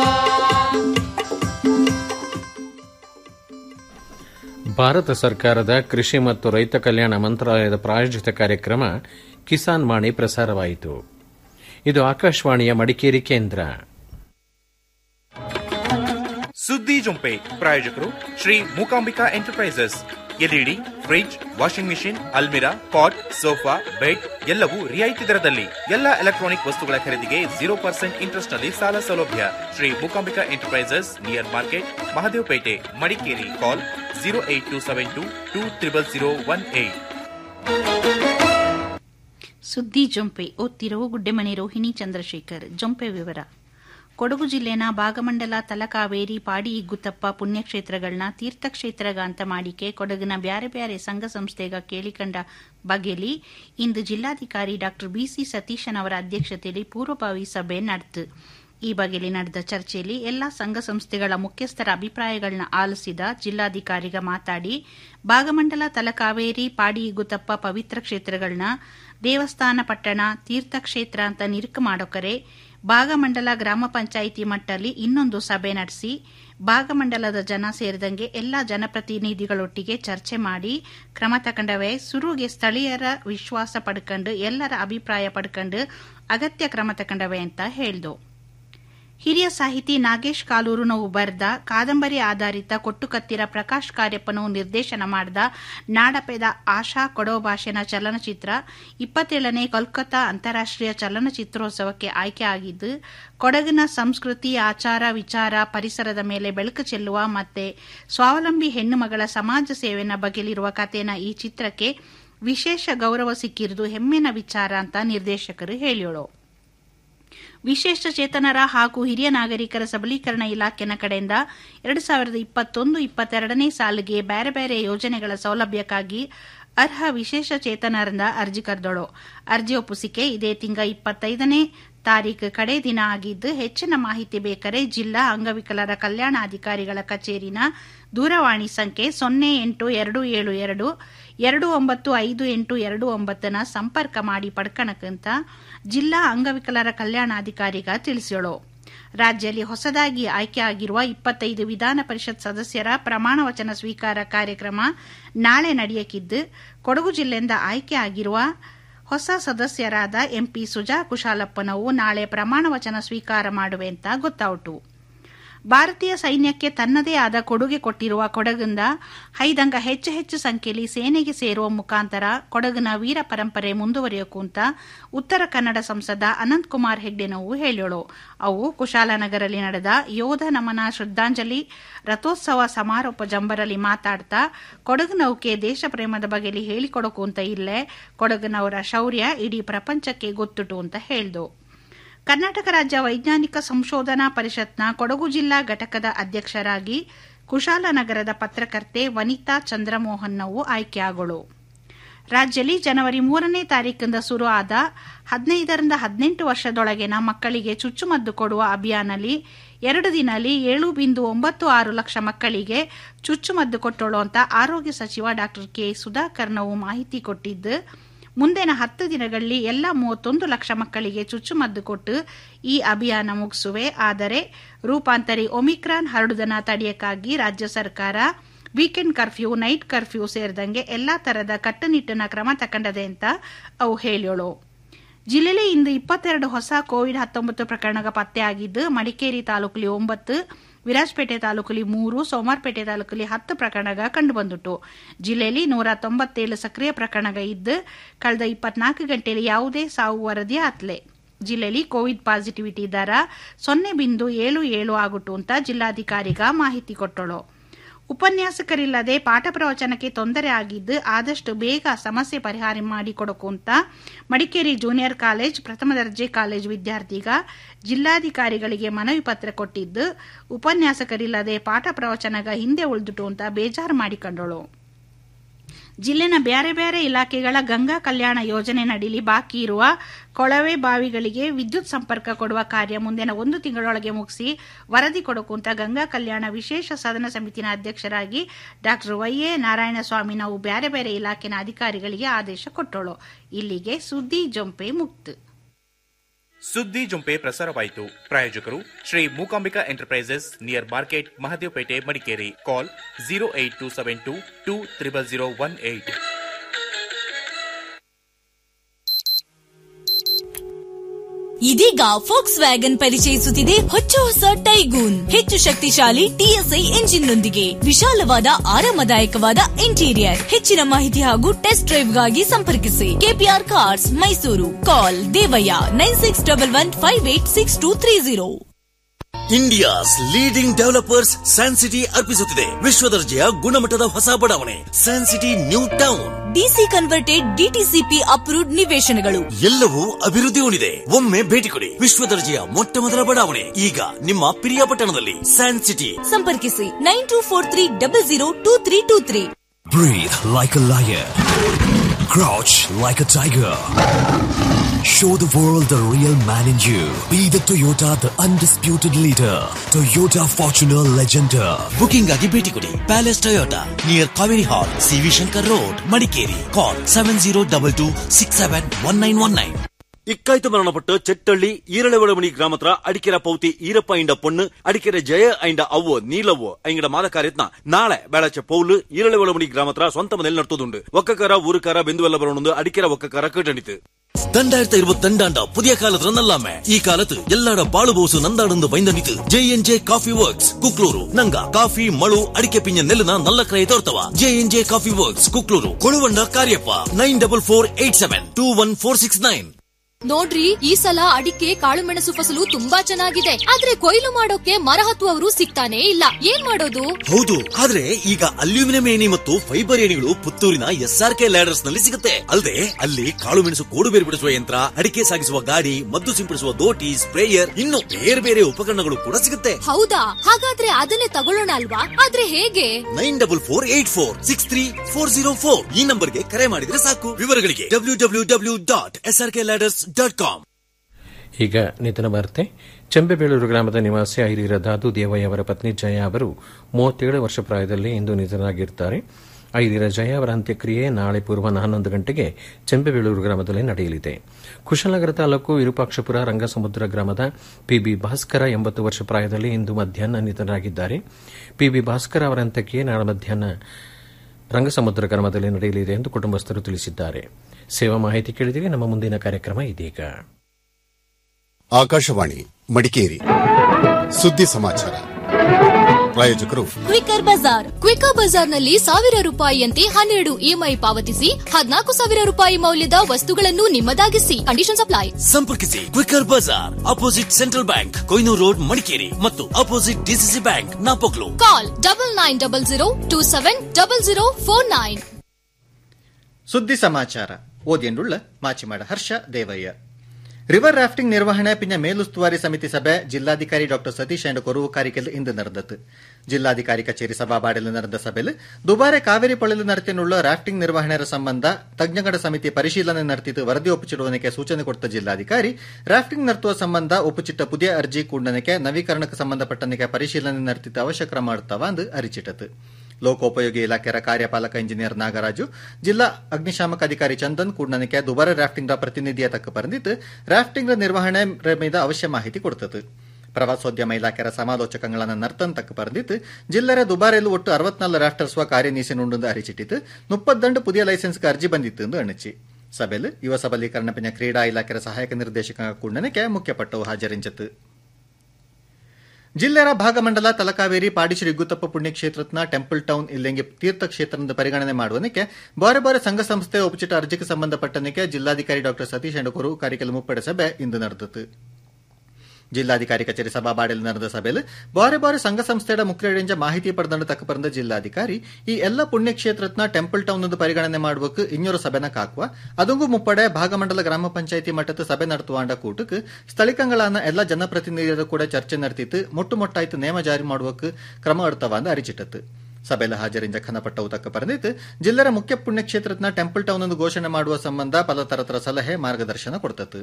ಭಾರತ ಸರ್ಕಾರದ ಕೃಷಿ ಮತ್ತು ರೈತ ಕಲ್ಯಾಣ ಮಂತ್ರಾಲಯದ ಪ್ರಾಯೋಜಿತ ಕಾರ್ಯಕ್ರಮ ಕಿಸಾನ್ ವಾಣಿ ಪ್ರಸಾರವಾಯಿತು ಇದು ಆಕಾಶವಾಣಿಯ ಮಡಿಕೇರಿ ಕೇಂದ್ರ ಸುದ್ದಿ ಜೊಂಪೆ ಪ್ರಾಯೋಜಕರು Shri Mookambika enterprises LED fridge washing machine ಅಲ್ಮಿರಾ ಪಾಟ್ ಸೋಫಾ ಬೆಡ್ ಎಲ್ಲವೂ ರಿಯಾಯಿತಿ ದರದಲ್ಲಿ ಎಲ್ಲ ಎಲೆಕ್ಟ್ರಾನಿಕ್ ವಸ್ತುಗಳ ಖರೀದಿಗೆ ಜೀರೋ ಪರ್ಸೆಂಟ್ ಇಂಟ್ರೆಸ್ಟ್ ನಲ್ಲಿ ಸಾಲ ಸೌಲಭ್ಯ Shri Mookambika enterprises near market Mahadevapete Madikeri call zero eight two seven two two triple zero one eight ಸುದ್ದಿ ಜೊಂಪೆ ಓದ್ತಿರುವ ಗುಡ್ಡೆಮನೆ ರೋಹಿಣಿ ಚಂದ್ರಶೇಖರ್ ಜೊಂಪೆ ವಿವರ ಕೊಡಗು ಜಿಲ್ಲೆನ ಭಾಗಮಂಡಲ ತಲಕಾವೇರಿ ಪಾಡಿ ಇಗ್ಗುತ್ತಪ್ಪ ಪುಣ್ಯಕ್ಷೇತ್ರಗಳನ್ನ ತೀರ್ಥಕ್ಷೇತ್ರಗ ಅಂತ ಮಾಡಿಕೆ ಕೊಡಗಿನ ಬ್ಯಾರೆ ಬ್ಯಾರೆ ಸಂಘ ಸಂಸ್ಥೆಗ ಕೇಳಿಕೊಂಡ ಬಗೆಲಿ ಇಂದು ಜಿಲ್ಲಾಧಿಕಾರಿ ಡಾ ಬಿಸಿ ಸತೀಶನ್ ಅವರ ಅಧ್ಯಕ್ಷತೆಯಲ್ಲಿ ಪೂರ್ವಭಾವಿ ಸಭೆ ನಡೆತು ಈ ಬಗೆಯಲ್ಲಿ ನಡೆದ ಚರ್ಚೆಯಲ್ಲಿ ಎಲ್ಲಾ ಸಂಘ ಸಂಸ್ಥೆಗಳ ಮುಖ್ಯಸ್ಥರ ಅಭಿಪ್ರಾಯಗಳನ್ನ ಆಲಿಸಿದ ಜಿಲ್ಲಾಧಿಕಾರಿಗ ಮಾತಾಡಿ ಭಾಗಮಂಡಲ ತಲಕಾವೇರಿ ಪಾಡಿ ಇಗುತ್ತಪ್ಪ ಪವಿತ್ರ ಕ್ಷೇತ್ರಗಳನ್ನ ದೇವಸ್ಥಾನ ಪಟ್ಟಣ ತೀರ್ಥಕ್ಷೇತ್ರ ಅಂತ ನಿರುಕ ಮಾಡೋಕರೆ ಭಾಗಮಂಡಲ ಗ್ರಾಮ ಪಂಚಾಯಿತಿ ಮಟ್ಟದಲ್ಲಿ ಇನ್ನೊಂದು ಸಭೆ ನಡೆಸಿ ಭಾಗಮಂಡಲದ ಜನ ಸೇರಿದಂಗೆ ಎಲ್ಲಾ ಜನಪ್ರತಿನಿಧಿಗಳೊಟ್ಟಿಗೆ ಚರ್ಚೆ ಮಾಡಿ ಕ್ರಮ ತಗೊಂಡವೆ ಸುರುಗೆ ಸ್ಥಳೀಯರ ವಿಶ್ವಾಸ ಪಡ್ಕೊಂಡು ಎಲ್ಲರ ಅಭಿಪ್ರಾಯ ಪಡ್ಕೊಂಡು ಅಗತ್ಯ ಕ್ರಮ ತಗೊಂಡವೆ ಅಂತ ಹೇಳ್ದು ಹಿರಿಯ ಸಾಹಿತಿ ನಾಗೇಶ್ ಕಾಲೂರು ನೋವು ಬರೆದ ಕಾದಂಬರಿ ಆಧಾರಿತ ಕೊಟ್ಟುಕತ್ತಿರ ಪ್ರಕಾಶ್ ಕಾರ್ಯಪ್ಪನವು ನಿರ್ದೇಶನ ಮಾಡಿದ ನಾಡಪೆದ ಆಶಾ ಕೊಡೋ ಭಾಷೆನ ಚಲನಚಿತ್ರ ಇಪ್ಪತ್ತೇಳನೇ ಕೋಲ್ಕತ್ತಾ ಅಂತಾರಾಷ್ಟೀಯ ಚಲನಚಿತ್ರೋತ್ಸವಕ್ಕೆ ಆಯ್ಕೆ ಆಗಿದ್ದು ಕೊಡಗಿನ ಸಂಸ್ಕೃತಿ ಆಚಾರ ವಿಚಾರ ಪರಿಸರದ ಮೇಲೆ ಬೆಳಕು ಚೆಲ್ಲುವ ಮತ್ತೆ ಸ್ವಾವಲಂಬಿ ಹೆಣ್ಣು ಮಗಳ ಸಮಾಜ ಸೇವೆನ ಬಗೆಲಿರುವ ಕಥೆನ ಈ ಚಿತ್ರಕ್ಕೆ ವಿಶೇಷ ಗೌರವ ಸಿಕ್ಕಿರುವುದು ಹೆಮ್ಮೆನ ವಿಚಾರ ಅಂತ ನಿರ್ದೇಶಕರು ಹೇಳಿಯೋಳು ವಿಶೇಷ ಚೇತನರ ಹಾಗೂ ಹಿರಿಯ ನಾಗರಿಕರ ಸಬಲೀಕರಣ ಇಲಾಖೆನ ಕಡೆಯಿಂದ ಎರಡು ಸಾವಿರದ ಇಪ್ಪತ್ತೊಂದು ಇಪ್ಪತ್ತೆರಡನೇ ಸಾಲಿಗೆ ಬೇರೆ ಬೇರೆ ಯೋಜನೆಗಳ ಸೌಲಭ್ಯಕ್ಕಾಗಿ ಅರ್ಹ ವಿಶೇಷ ಚೇತನರಿಂದ ಅರ್ಜಿ ಕರೆದಳು ಅರ್ಜಿ ಒಪ್ಪಿಸಿಕೆ ಇದೇ ತಿಂಗ ಇಪ್ಪತ್ತೈದನೇ ತಾರೀಕು ಕಡೆ ದಿನ ಆಗಿದ್ದು ಹೆಚ್ಚಿನ ಮಾಹಿತಿ ಬೇಕಾರೆ ಜಿಲ್ಲಾ ಅಂಗವಿಕಲರ ಕಲ್ಯಾಣಾಧಿಕಾರಿಗಳ ಕಚೇರಿನ ದೂರವಾಣಿ ಸಂಖ್ಯೆ ಸೊನ್ನೆ ಎಂಟು ಎರಡು ಏಳು ಎರಡು ಎರಡು ಒಂಬತ್ತು ಐದು ಎಂಟು ಎರಡು ಒಂಬತ್ತನ ಸಂಪರ್ಕ ಮಾಡಿ ಪಡ್ಕಣಕ್ಕಂತ ಜಿಲ್ಲಾ ಅಂಗವಿಕಲರ ಕಲ್ಯಾಣಾಧಿಕಾರಿಗ ತಿಳಿಸ್ಯೋಳು ರಾಜ್ಯದಲ್ಲಿ ಹೊಸದಾಗಿ ಆಯ್ಕೆಯಾಗಿರುವ ಇಪ್ಪತ್ತೈದು ವಿಧಾನ ಪರಿಷತ್ ಸದಸ್ಯರ ಪ್ರಮಾಣ ವಚನ ಸ್ವೀಕಾರ ಕಾರ್ಯಕ್ರಮ ನಾಳೆ ನಡೆಯಕಿದ್ದು ಕೊಡಗು ಜಿಲ್ಲೆಯಿಂದ ಆಯ್ಕೆಯಾಗಿರುವ ಹೊಸ ಸದಸ್ಯರಾದ ಎಂಪಿ ಸುಜಾ ಕುಶಾಲಪ್ಪನವು ನಾಳೆ ಪ್ರಮಾಣ ವಚನ ಸ್ವೀಕಾರ ಮಾಡುವೆ ಅಂತ ಗೊತ್ತಾಯಿತು ಭಾರತೀಯ ಸೈನ್ಯಕ್ಕೆ ತನ್ನದೇ ಆದ ಕೊಡುಗೆ ಕೊಟ್ಟಿರುವ ಕೊಡಗಿಂದ ಹೈದಂಗ ಹೆಚ್ಚು ಹೆಚ್ಚು ಸಂಖ್ಯೆಯಲ್ಲಿ ಸೇನೆಗೆ ಸೇರುವ ಮುಖಾಂತರ ಕೊಡಗಿನ ವೀರ ಪರಂಪರೆ ಮುಂದುವರಿಯಕು ಅಂತ ಉತ್ತರ ಕನ್ನಡ ಸಂಸದ ಅನಂತಕುಮಾರ್ ಹೆಗ್ಡೆನವು ಹೇಳೋಳು ಅವು ಕುಶಾಲನಗರಲ್ಲಿ ನಡೆದ ಯೋಧ ನಮನ ಶ್ರದ್ಧಾಂಜಲಿ ರಥೋತ್ಸವ ಸಮಾರೋಪ ಜಂಬರಲ್ಲಿ ಮಾತಾಡ್ತಾ ಕೊಡಗು ನೌಕೆ ದೇಶ ಪ್ರೇಮದ ಬಗೆಯಲ್ಲಿ ಹೇಳಿಕೊಡಕು ಅಂತ ಇಲ್ಲೇ ಕೊಡಗಿನವರ ಶೌರ್ಯ ಇಡೀ ಪ್ರಪಂಚಕ್ಕೆ ಗೊತ್ತುಟು ಅಂತ ಹೇಳ್ದು ಕರ್ನಾಟಕ ರಾಜ್ಯ ವೈಜ್ಞಾನಿಕ ಸಂಶೋಧನಾ ಪರಿಷತ್ನ ಕೊಡಗು ಜಿಲ್ಲಾ ಘಟಕದ ಅಧ್ಯಕ್ಷರಾಗಿ ಕುಶಾಲನಗರದ ಪತ್ರಕರ್ತೆ ವನಿತಾ ಚಂದ್ರಮೋಹನ್ನವು ಆಯ್ಕೆಯಾಗಳು ರಾಜ್ಯದಲ್ಲಿ ಜನವರಿ ಮೂರನೇ ತಾರೀಕಿಂದ ಶುರು ಆದ ಹದಿನೈದರಿಂದ ಹದಿನೆಂಟು ವರ್ಷದೊಳಗಿನ ಮಕ್ಕಳಿಗೆ ಚುಚ್ಚುಮದ್ದು ಕೊಡುವ ಅಭಿಯಾನದಲ್ಲಿ ಎರಡು ದಿನಲ್ಲಿ ಏಳು ಬಿಂದು ಒಂಬತ್ತು ಆರು ಲಕ್ಷ ಮಕ್ಕಳಿಗೆ ಚುಚ್ಚುಮದ್ದು ಕೊಟ್ಟಳು ಅಂತ ಆರೋಗ್ಯ ಸಚಿವ ಡಾ ಕೆ ಸುಧಾಕರ್ ನಾವು ಮಾಹಿತಿ ಕೊಟ್ಟಿದ್ದು ಮುಂದಿನ ಹತ್ತು ದಿನಗಳಲ್ಲಿ ಎಲ್ಲ ಮೂವತ್ತೊಂದು ಲಕ್ಷ ಮಕ್ಕಳಿಗೆ ಚುಚ್ಚುಮದ್ದು ಕೊಟ್ಟು ಈ ಅಭಿಯಾನ ಮುಗಿಸುವೆ ಆದರೆ ರೂಪಾಂತರಿ ಒಮಿಕ್ರಾನ್ ಹರಡುದನ ತಡೆಯಕ್ಕಾಗಿ ರಾಜ್ಯ ಸರ್ಕಾರ ವೀಕೆಂಡ್ ಕರ್ಫ್ಯೂ ನೈಟ್ ಕರ್ಫ್ಯೂ ಸೇರಿದಂಗೆ ಎಲ್ಲಾ ತರದ ಕಟ್ಟುನಿಟ್ಟಿನ ಕ್ರಮ ತಗೊಂಡದೆ ಅಂತ ಅವು ಹೇಳೋಳು ಜಿಲ್ಲೆಯಲ್ಲಿ ಇಂದು ಇಪ್ಪತ್ತೆರಡು ಹೊಸ ಕೋವಿಡ್ ಹತ್ತೊಂಬತ್ತು ಪ್ರಕರಣಗಳು ಪತ್ತೆಯಾಗಿದ್ದು ಮಡಿಕೇರಿ ತಾಲೂಕಲ್ಲಿ ಒಂಬತ್ತು ವಿರಾಜಪೇಟೆ ತಾಲೂಕಲ್ಲಿ ಮೂರು ಸೋಮಾರ್ಪೇಟೆ ತಾಲೂಕಲ್ಲಿ ಹತ್ತು ಪ್ರಕರಣಗ ಕಂಡುಬಂದಿಟ್ಟು ಜಿಲ್ಲೆಯಲ್ಲಿ ನೂರ ತೊಂಬತ್ತೇಳು ಸಕ್ರಿಯ ಪ್ರಕರಣಗ ಇದ್ದು ಕಳೆದ ಇಪ್ಪತ್ನಾಲ್ಕು ಗಂಟೆಯಲ್ಲಿ ಯಾವುದೇ ಸಾವು ವರದಿ ಆತ್ಲೆ ಜಿಲ್ಲೆಯಲ್ಲಿ ಕೋವಿಡ್ ಪಾಸಿಟಿವಿಟಿ ದರ ಸೊನ್ನೆ ಬಿಂದು ಏಳು ಏಳು ಆಗುಟ್ಟು ಅಂತ ಜಿಲ್ಲಾಧಿಕಾರಿಗ ಮಾಹಿತಿ ಕೊಟ್ಟಳು ಉಪನ್ಯಾಸಕರಿಲ್ಲದೆ ಪಾಠ ಪ್ರವಚನಕ್ಕೆ ತೊಂದರೆ ಆಗಿದ್ದು ಆದಷ್ಟು ಬೇಗ ಸಮಸ್ಯೆ ಪರಿಹಾರ ಮಾಡಿಕೊಡಕು ಅಂತ ಮಡಿಕೇರಿ ಜೂನಿಯರ್ ಕಾಲೇಜ್ ಪ್ರಥಮ ದರ್ಜೆ ಕಾಲೇಜ್ ವಿದ್ಯಾರ್ಥಿಗ ಜಿಲ್ಲಾಧಿಕಾರಿಗಳಿಗೆ ಮನವಿ ಪತ್ರ ಕೊಟ್ಟಿದ್ದು ಉಪನ್ಯಾಸಕರಿಲ್ಲದೆ ಪಾಠ ಪ್ರವಚನಗ ಹಿಂದೆ ಉಳಿದುಟು ಅಂತ ಬೇಜಾರು ಮಾಡಿಕೊಂಡಳು ಜಿಲ್ಲೆನ ಬೇರೆ ಬೇರೆ ಇಲಾಖೆಗಳ ಗಂಗಾ ಕಲ್ಯಾಣ ಯೋಜನೆ ನಡೀಲಿ ಬಾಕಿ ಇರುವ ಕೊಳವೆ ಬಾವಿಗಳಿಗೆ ವಿದ್ಯುತ್ ಸಂಪರ್ಕ ಕೊಡುವ ಕಾರ್ಯ ಮುಂದಿನ ಒಂದು ತಿಂಗಳೊಳಗೆ ಮುಗಿಸಿ ವರದಿ ಕೊಡಕು ಅಂತ ಗಂಗಾ ಕಲ್ಯಾಣ ವಿಶೇಷ ಸದನ ಸಮಿತಿನ ಅಧ್ಯಕ್ಷರಾಗಿ ಡಾ ವೈಎ ನಾರಾಯಣಸ್ವಾಮಿ ನಾವು ಬೇರೆ ಬೇರೆ ಇಲಾಖೆನ ಅಧಿಕಾರಿಗಳಿಗೆ ಆದೇಶ ಕೊಟ್ಟಳು ಇಲ್ಲಿಗೆ ಸುದ್ದಿ ಜೊಂಪೆ ಮುಕ್ತು ಸುದ್ದಿ ಜುಂಪೆ ಪ್ರಸಾರವಾಯಿತು ಪ್ರಾಯೋಜಕರು Shri Mookambika enterprises near market Mahadevapete Madikeri call zero eight two seven two two triple zero one eight ಇದೀಗ ಫೋಕ್ಸ್ ವ್ಯಾಗನ್ ಪರಿಚಯಿಸುತ್ತಿದೆ ಹೊಚ್ಚ ಹೊಸ ಟೈಗೂನ್ ಹೆಚ್ಚು ಶಕ್ತಿಶಾಲಿ ಟಿಎಸ್ಐ ಎಂಜಿನ್ನೊಂದಿಗೆ ವಿಶಾಲವಾದ ಆರಾಮದಾಯಕವಾದ ಇಂಟೀರಿಯರ್ ಹೆಚ್ಚಿನ ಮಾಹಿತಿ ಹಾಗೂ ಟೆಸ್ಟ್ ಡ್ರೈವ್ಗಾಗಿ ಸಂಪರ್ಕಿಸಿ KPR cars Mysuru call Devaiah nine six double one five eight six two three zero India's leading developers San city ಅರ್ಪಿಸುತ್ತಿದೆ ವಿಶ್ವದರ್ಜೆಯ ಗುಣಮಟ್ಟದ ಹೊಸ ಬಡಾವಣೆ San city new town DC converted DTCP approved ನಿವೇಶನಗಳು ಎಲ್ಲವೂ ಅಭಿವೃದ್ಧಿ ಹೊಂದಿದೆ ಒಮ್ಮೆ ಭೇಟಿ ಕೊಡಿ ವಿಶ್ವದರ್ಜೆಯ ಮೊಟ್ಟ ಮೊದಲ ಬಡಾವಣೆ ಈಗ ನಿಮ್ಮ ಪ್ರಿಯಪಟ್ಟಣದಲ್ಲಿ ಸ್ಯಾನ್ ಸಿಟಿ ಸಂಪರ್ಕಿಸಿ nine two four three double zero two three two three Breathe like a lion. Crouch like a tiger. Show the world the real man in you. Be the Toyota, the undisputed leader. Toyota Fortuner Legender. Booking ಆಗಿ ಭೇಟಿ ಕೊಡಿ palace Toyota near Kaveri hall CV Shankar road Madikeri call seven zero double two six seven one nine one nine ಇಕ್ಕಾಯ್ತು ಮರಣಪಟ್ಟು ಚೆಟ್ಟಳ್ಳಿ ಈರಳೆವಳಮಣಿ ಗ್ರಾಮತ್ರ ಅಡಿಕೆರ ಪೌತಿ ಈರಪ್ಪ ಇಂಡ ಪೊಣ್ಣು ಅಡಿಕೆರೆ ಜಯ ಐಂಡ ಅವ್ವ ನೀಲವ್ವ ಐಂಗಡ ಮಾಲಕಾರ್ಯತ್ನ ನಾಳೆ ಬೇಳಚ ಪೌಲು ಈರಳೆವಳಮಣಿ ಗ್ರಾಮತ್ರ ಸ್ವಂತ ಮನೆಯಲ್ಲಿ ನಡ್ತೋದುಂಡು ಒಕ್ಕಕಾರ ಊರುಕಾರ ಬೆಂದುವೆಲ್ಲ ಬರೋಣೊಂದು ಅಡಿಕೆರ ಒಕ್ಕಕಾರ ಕಟ್ಟಣಿತು രണ്ടായിരത്തി ഇരുപത്തിരണ്ടാണ്ട് പുതിയ കാലത്ത് നല്ലാമേ ഈ കാലത്ത് എല്ലാട ബാളു ബോസ് നന്ദാടുന്ന് ബൈന്ദനിത്ത് J N J coffee works Kukloor ನಂಗ ಕಾಫಿ ಮಳು ಅಡಿಕೆ ಪಿಂಜ ನೆಲ್ಲಿನ ನಲ್ಲ ಕ್ರಯ ತೋರ್ತವ J N J coffee works Kukloor Koluvanda Kariappa nine double four eight seven two one four six nine ನೋಡ್ರಿ ಈ ಸಲ ಅಡಿಕೆ ಕಾಳುಮೆಣಸು ಫಸಲು ತುಂಬಾ ಚೆನ್ನಾಗಿದೆ ಆದ್ರೆ ಕೊಯ್ಲು ಮಾಡೋಕೆ ಮರ ಹತ್ತುವವರು ಸಿಗ್ತಾನೆ ಇಲ್ಲ ಏನ್ ಮಾಡೋದು ಹೌದು ಆದ್ರೆ ಈಗ ಅಲ್ಯೂಮಿನಿಯಂ ಏಣಿ ಮತ್ತು ಫೈಬರ್ ಏಣಿಗಳು ಪುತ್ತೂರಿನ ಎಸ್ಆರ್ ಕೆ ಲ್ಯಾಡರ್ಸ್ ನಲ್ಲಿ ಸಿಗುತ್ತೆ ಅಲ್ಲದೆ ಅಲ್ಲಿ ಕಾಳು ಮೆಣಸು ಕೋಡು ಬೇರು ಬಿಡಿಸುವ ಯಂತ್ರ ಅಡಿಕೆ ಸಾಗಿಸುವ ಗಾಡಿ ಮದ್ದು ಸಿಂಪಡಿಸುವ ದೋಟಿ ಸ್ಪ್ರೇಯರ್ ಇನ್ನು ಬೇರೆ ಬೇರೆ ಉಪಕರಣಗಳು ಕೂಡ ಸಿಗುತ್ತೆ ಹೌದಾ ಹಾಗಾದ್ರೆ ಅದನ್ನೇ ತಗೊಳ್ಳೋಣ ಅಲ್ವಾ ಆದ್ರೆ ಹೇಗೆ nine double four eight four six three four zero four ಈ ನಂಬರ್ಗೆ ಕರೆ ಮಾಡಿದ್ರೆ ಸಾಕು ವಿವರಗಳಿಗೆ W W W dot S R K ladders dot com ಈಗ ನಿತಿನ ವಾರ್ತೆ ಚೆಂಬೆಬೇಳೂರು ಗ್ರಾಮದ ನಿವಾಸಿ ಐರಿರ ದಾದು ದೇವಯ್ಯ ಅವರ ಪತ್ನಿ ಜಯ ಅವರು ಮೂವತ್ತೇಳು ವರ್ಷ ಪ್ರಾಯದಲ್ಲಿ ಇಂದು ನಿಧನರಾಗಿರುತ್ತಾರೆ ಐರಿರ ಜಯ ಅವರ ಅಂತ್ಯಕ್ರಿಯೆ ನಾಳೆ ಪೂರ್ವ ಹನ್ನೊಂದು ಗಂಟೆಗೆ ಚೆಂಬೆಬೇಳೂರು ಗ್ರಾಮದಲ್ಲಿ ನಡೆಯಲಿದೆ ಕುಶಲನಗರ ತಾಲೂಕು ವಿರೂಪಾಕ್ಷಪುರ ರಂಗಸಮುದ್ರ ಗ್ರಾಮದ ಪಿಬಿ ಭಾಸ್ಕರ ಎಂಬತ್ತು ವರ್ಷ ಪ್ರಾಯದಲ್ಲಿ ಇಂದು ಮಧ್ಯಾಹ್ನ ನಿಧನರಾಗಿದ್ದಾರೆ ಪಿಬಿ ಭಾಸ್ಕರ ಅವರ ಅಂತ್ಯಕ್ರಿಯೆ ನಾಳೆ ಮಧ್ಯಾಹ್ನ ರಂಗಸಮುದ್ರ ಗ್ರಾಮದಲ್ಲಿ ನಡೆಯಲಿದೆ ಎಂದು ಕುಟುಂಬಸ್ಥರು ತಿಳಿಸಿದ್ದಾರೆ ಸೇವಾ ಮಾಹಿತಿ ಕೇಳಿದರೆ ನಮ್ಮ ಮುಂದಿನ ಕಾರ್ಯಕ್ರಮ ಇದೀಗ ಆಕಾಶವಾಣಿ ಮಡಿಕೇರಿ ಸುದ್ದಿ ಸಮಾಚಾರ ಪ್ರಾಯೋಜಕರು ಕ್ವಿಕರ್ ಬಜಾರ್ ಕ್ವಿಕರ್ ಬಜಾರ್ನಲ್ಲಿ ಸಾವಿರ ರೂಪಾಯಿಯಂತೆ ಹನ್ನೆರಡು ಇಎಂಐ ಪಾವತಿಸಿ ಹದಿನಾಲ್ಕು ಸಾವಿರ ರೂಪಾಯಿ ಮೌಲ್ಯದ ವಸ್ತುಗಳನ್ನು ನಿಮ್ಮದಾಗಿಸಿ ಕಂಡೀಷನ್ ಅಪ್ಲೈ ಸಂಪರ್ಕಿಸಿ quicker Bazaar opposite central bank Koinur road Madikeri ಮತ್ತು opposite DCC bank Napoklu call double nine double zero two seven double zero four nine ಸುದ್ದಿ ಸಮಾಚಾರ ಓದಿಯಂಡುಳ್ಳ ಮಾಚಿಮಾಡ ಹರ್ಷ ದೇವಯ್ಯ ರಿವರ್ ರಾಫ್ಟಿಂಗ್ ನಿರ್ವಹಣೆ ಪಿನ್ನ ಮೇಲುಸ್ತುವಾರಿ ಸಮಿತಿ ಸಭೆ ಜಿಲ್ಲಾಧಿಕಾರಿ ಡಾಕ್ಟರ್ ಸತೀಶ್ ಅಂಡ್ ಕೊರವು ಕಾರಿಕೆಲ್ ಇಂದು ನಡೆದது ಜಿಲ್ಲಾಧಿಕಾರಿ ಕಚೇರಿ ಸಭಾಬಾಡಿಲು ನಡೆದ ಸಭೆಯಲ್ಲಿ ದುಬಾರೆ ಕಾವೇರಿ ಪೊಳೆಲು ನಡೆತಿನುಳ್ಳ ರಾಫ್ಟಿಂಗ್ ನಿರ್ವಹಣೆಯ ಸಂಬಂಧ ತಜ್ಞಗಳ ಸಮಿತಿ ಪರಿಶೀಲನೆ ನಡೆತಿದ್ದು ವರದಿ ಒಪ್ಪಿಚಿಡುವನಿಗೆ ಸೂಚನೆ ಕೊಟ್ಟ ಜಿಲ್ಲಾಧಿಕಾರಿ ರಾಫ್ಟಿಂಗ್ ನಡೆಸುವ ಸಂಬಂಧ ಒಪ್ಪುಚಿಟ್ಟ ಪುದಿಯ ಅರ್ಜಿ ಕೂಡನಕ್ಕೆ ನವೀಕರಣಕ್ಕೆ ಸಂಬಂಧಪಟ್ಟನಿಗೆ ಪರಿಶೀಲನೆ ನಡೆತಿದ್ದು ಅವಶ್ಯ ಕ್ರಮ ಮಾಡ್ತಾವ ಅಂದು ಅರಿಚಿಟ್ಟತು ಲೋಕೋಪಯೋಗಿ ಇಲಾಖೆಯ ಕಾರ್ಯಪಾಲಕ ಇಂಜಿನಿಯರ್ ನಾಗರಾಜು ಜಿಲ್ಲಾ ಅಗ್ನಿಶಾಮಕ ಅಧಿಕಾರಿ ಚಂದನ್ ಕೂಡ್ನನಿಕೆ ದುಬಾರೆ ರಾಫ್ಟಿಂಗ್ ಪ್ರತಿನಿಧಿಯ ತಕ್ಕ ಪರಂದಿತ್ತು ರಾಫ್ಟಿಂಗ್ ನಿರ್ವಹಣೆ ಮೀದ ಅವಶ್ಯ ಮಾಹಿತಿ ಕೊಡ್ತದೆ ಪ್ರವಾಸೋದ್ಯಮ ಇಲಾಖೆಯ ಸಮಾಲೋಚಕಗಳನ್ನು ನರ್ತನ್ ತಕ್ಕ ಪರಂದಿತ್ತು ಜಿಲ್ಲೆಯ ದುಬಾರೆಲು ಒಟ್ಟು ಅರವತ್ನಾಲ್ಕು ರಾಷ್ಟ್ರಸ್ವ ಕಾರ್ಯನೀಸಿನುಂಡು ಅರಿಚಿಟ್ಟಿತ್ತು ಮುಪ್ಪತ್ತಂಡು ಪುದಿಯ ಲೈಸೆನ್ಸ್ಗೆ ಅರ್ಜಿ ಬಂದಿತ್ತು ಎಂದು ಅಣಿಚಿ ಸಭೆಯಲ್ಲಿ ಯುವ ಸಬಲೀಕರಣ ಪಿನ ಕ್ರೀಡಾ ಇಲಾಖೆಯ ಸಹಾಯಕ ನಿರ್ದೇಶಕ ಕೂಡನಕ್ಕೆ ಮುಖ್ಯಪಟ್ಟವು ಹಾಜರಿಂಚತು ಜಿಲ್ಲೆಯ ಭಾಗಮಂಡಲ ತಲಕಾವೇರಿ ಪಾಡಿಶ್ರೀ ಗುತ್ತಪ್ಪ ಪುಣ್ಯಕ್ಷೇತ್ರತ್ನ ಟೆಂಪಲ್ ಟೌನ್ ಇಲ್ಲಿಂಗೆ ತೀರ್ಥಕ್ಷೇತ್ರದ ಪರಿಗಣನೆ ಮಾಡುವನಿಕೆ ಬಾರೆ ಬಾರೆ ಸಂಘ ಸಂಸ್ಥೆ ಒಪ್ಪಿಚಿಟ್ಟ ಅರ್ಜಿಗೆ ಸಂಬಂಧಪಟ್ಟನಿಕೆ ಜಿಲ್ಲಾಧಿಕಾರಿ ಡಾಕ್ಟರ್ ಸತೀಶ್ ಅಂಡಕೂರು ಕಾರ್ಯಕ್ರಮ ಮುಪ್ಪಡೆ ಸಭೆ ಇಂದು ನಡೆದಿತು ಜಿಲ್ಲಾಧಿಕಾರಿ ಕಚೇರಿ ಸಭಾಬಾಡಿಯಲ್ಲಿ ನಡೆದ ಸಭೆಯಲ್ಲಿ ಬಾರೆ ಬಾರೆ ಸಂಘ ಸಂಸ್ಥೆಯ ಮುಖ್ಯರಿಂದ ಮಾಹಿತಿ ಪಡೆದಂಡು ತಕ್ಕ ಪರಂದ ಜಿಲ್ಲಾಧಿಕಾರಿ ಈ ಎಲ್ಲ ಪುಣ್ಯಕ್ಷೇತ್ರತ್ನ ಟೆಂಪಲ್ ಟೌನ್ ಪರಿಗಣನೆ ಮಾಡುವಕ್ಕೆ ಇನ್ನೂರು ಸಭೆನ ಕಾಕುವ ಅದಂಗೂ ಮುಪ್ಪಡೆ ಭಾಗಮಂಡಲ ಗ್ರಾಮ ಪಂಚಾಯಿತಿ ಮಟ್ಟದ ಸಭೆ ನಡೆಸುವಾಂಡ ಕೂಟಕ್ಕೆ ಸ್ಥಳೀಕಗಳನ್ನ ಎಲ್ಲ ಜನಪ್ರತಿನಿಧಿಯರು ಕೂಡ ಚರ್ಚೆ ನಡೆತಿತ್ತು ಮೊಟ್ಟು ಮೊಟ್ಟಾಯ್ತು ನೇಮ ಜಾರಿ ಮಾಡುವಕ್ಕೆ ಕ್ರಮ ಎಡ್ತವ ಅಂದ ಅರಿಚಿಟ್ಟತ್ತು ಸಭೆಯಲ್ಲಿ ಹಾಜರಿಂದ ಖನಪಟ್ಟವು ತಕ್ಕ ಪರಂದಿತ್ತು ಜಿಲ್ಲೆಯ ಮುಖ್ಯ ಪುಣ್ಯಕ್ಷೇತ್ರತ್ನ ಟೆಂಪಲ್ ಟೌನ್ ಅನ್ನು ಘೋಷಣೆ ಮಾಡುವ ಸಂಬಂಧ ಪಲತರತರ ಸಲಹೆ ಮಾರ್ಗದರ್ಶನ ಕೊಡ್ತತ್ತು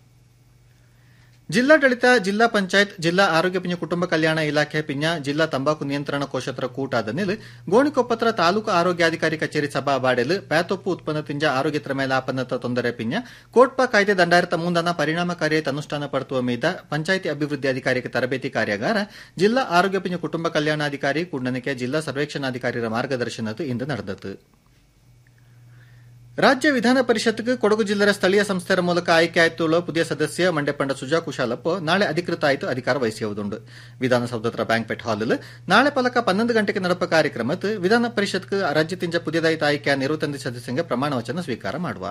ಜಿಲ್ಲಾಡಳಿತ ಜಿಲ್ಲಾ ಪಂಚಾಯತ್ ಜಿಲ್ಲಾ ಆರೋಗ್ಯ ಪಿಂಜ ಕುಟುಂಬ ಕಲ್ಯಾಣ ಇಲಾಖೆ ಪಿಂಜ ಜಿಲ್ಲಾ ತಂಬಾಕು ನಿಯಂತ್ರಣ ಕೋಶತ್ರ ಕೂಟಾದ ನಿಲ್ ಗೋಣಿಕೊಪ್ಪತ್ರ ತಾಲೂಕು ಆರೋಗ್ಯಾಧಿಕಾರಿ ಕಚೇರಿ ಸಭಾ ಬಾಡೆಲು ಪ್ಯಾತೊಪ್ಪು ಉತ್ಪನ್ನ ತಿಂಜ ಆರೋಗ್ಯತ್ರ ಮೇಲೆ ಆಪನ್ನತ ತೊಂದರೆ ಪಿಂಜ ಕೋಟ್ಪಾ ಕಾಯ್ದೆ ದಂಡಾಯಿರತ ಮುಂದನ ಪರಿಣಾಮಕಾರಿಯಾಗಿ ಅನುಷ್ಠಾನ ಪಡುವ ಮೀದ ಪಂಚಾಯಿತಿ ಅಭಿವೃದ್ಧಿ ಅಧಿಕಾರಿಗೆ ತರಬೇತಿ ಕಾರ್ಯಾಗಾರ ಜಿಲ್ಲಾ ಆರೋಗ್ಯ ಪಿಂಜ ಕುಟುಂಬ ಕಲ್ಯಾಣಾಧಿಕಾರಿ ಕುಂಡನಿಕೆ ಜಿಲ್ಲಾ ಸರ್ವೇಕ್ಷಣಾಧಿಕಾರಿಯ ಮಾರ್ಗದರ್ಶನದ ಇಂದು ನಡೆದತು ರಾಜ್ಯ ವಿಧಾನ ಪರಿಷತ್ಗೆ ಕೊಡಗು ಜಿಲ್ಲೆಯ ಸ್ಥಳೀಯ ಸಂಸ್ಥೆಯ ಮೂಲಕ ಆಯ್ಕೆ ಆಯ್ತುಳ್ಳ ಪುದಿಯ ಸದಸ್ಯ ಮಂಡ್ಯಪಂಡ ಸುಜಾ ಕುಶಾಲಪ್ಪ ನಾಳೆ ಅಧಿಕೃತ ಆಯ್ತು ಅಧಿಕಾರ ವಹಿಸುವುದುಂಡು ವಿಧಾನಸೌಧದ ಬ್ಯಾಂಕ್ಪೆಟ್ ಹಾಲ್ ನಾಳೆ ಪಲಕ ಪನ್ನೊಂದು ಗಂಟೆಗೆ ನಡಪ ಕಾರ್ಯಕ್ರಮತ್ ವಿಧಾನ ಪರಿಷತ್ಗೆ ರಾಜ್ಯದಿಂದ ಪುದಿಯದಾಯ್ತು ಆಯ್ಕೆಯ ನಿವೃತ್ತಂದಿ ಸದಸ್ಯಂಗೆ ಪ್ರಮಾಣ ವಚನ ಸ್ವೀಕಾರ ಮಾಡುವ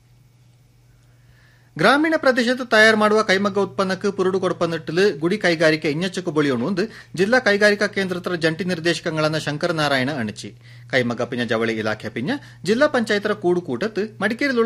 ಗ್ರಾಮೀಣ ಪ್ರದೇಶದ ತಯಾರು ಮಾಡುವ ಕೈಮಗ್ಗ ಉತ್ಪನ್ನಕ್ಕೆ ಪುರುಡು ಕೊಡಪನಿಟ್ಟಲು ಗುಡಿ ಕೈಗಾರಿಕೆ ಇನ್ನೆಚ್ಚಕು ಬಳಿಯೋಣ ಜಿಲ್ಲಾ ಕೈಗಾರಿಕಾ ಕೇಂದ್ರದ ಜಂಟಿ ನಿರ್ದೇಶಕಗಳನ್ನ ಶಂಕರನಾರಾಯಣ ಅಣಚಿ ಕೈಮಗ್ಗ ಪಿಂಜ ಜವಳಿ ಇಲಾಖೆ ಪಿಂಜ ಜಿಲ್ಲಾ ಪಂಚಾಯತರ ಕೂಡು ಕೂಟತ್ ಮಡಿಕೇರಿ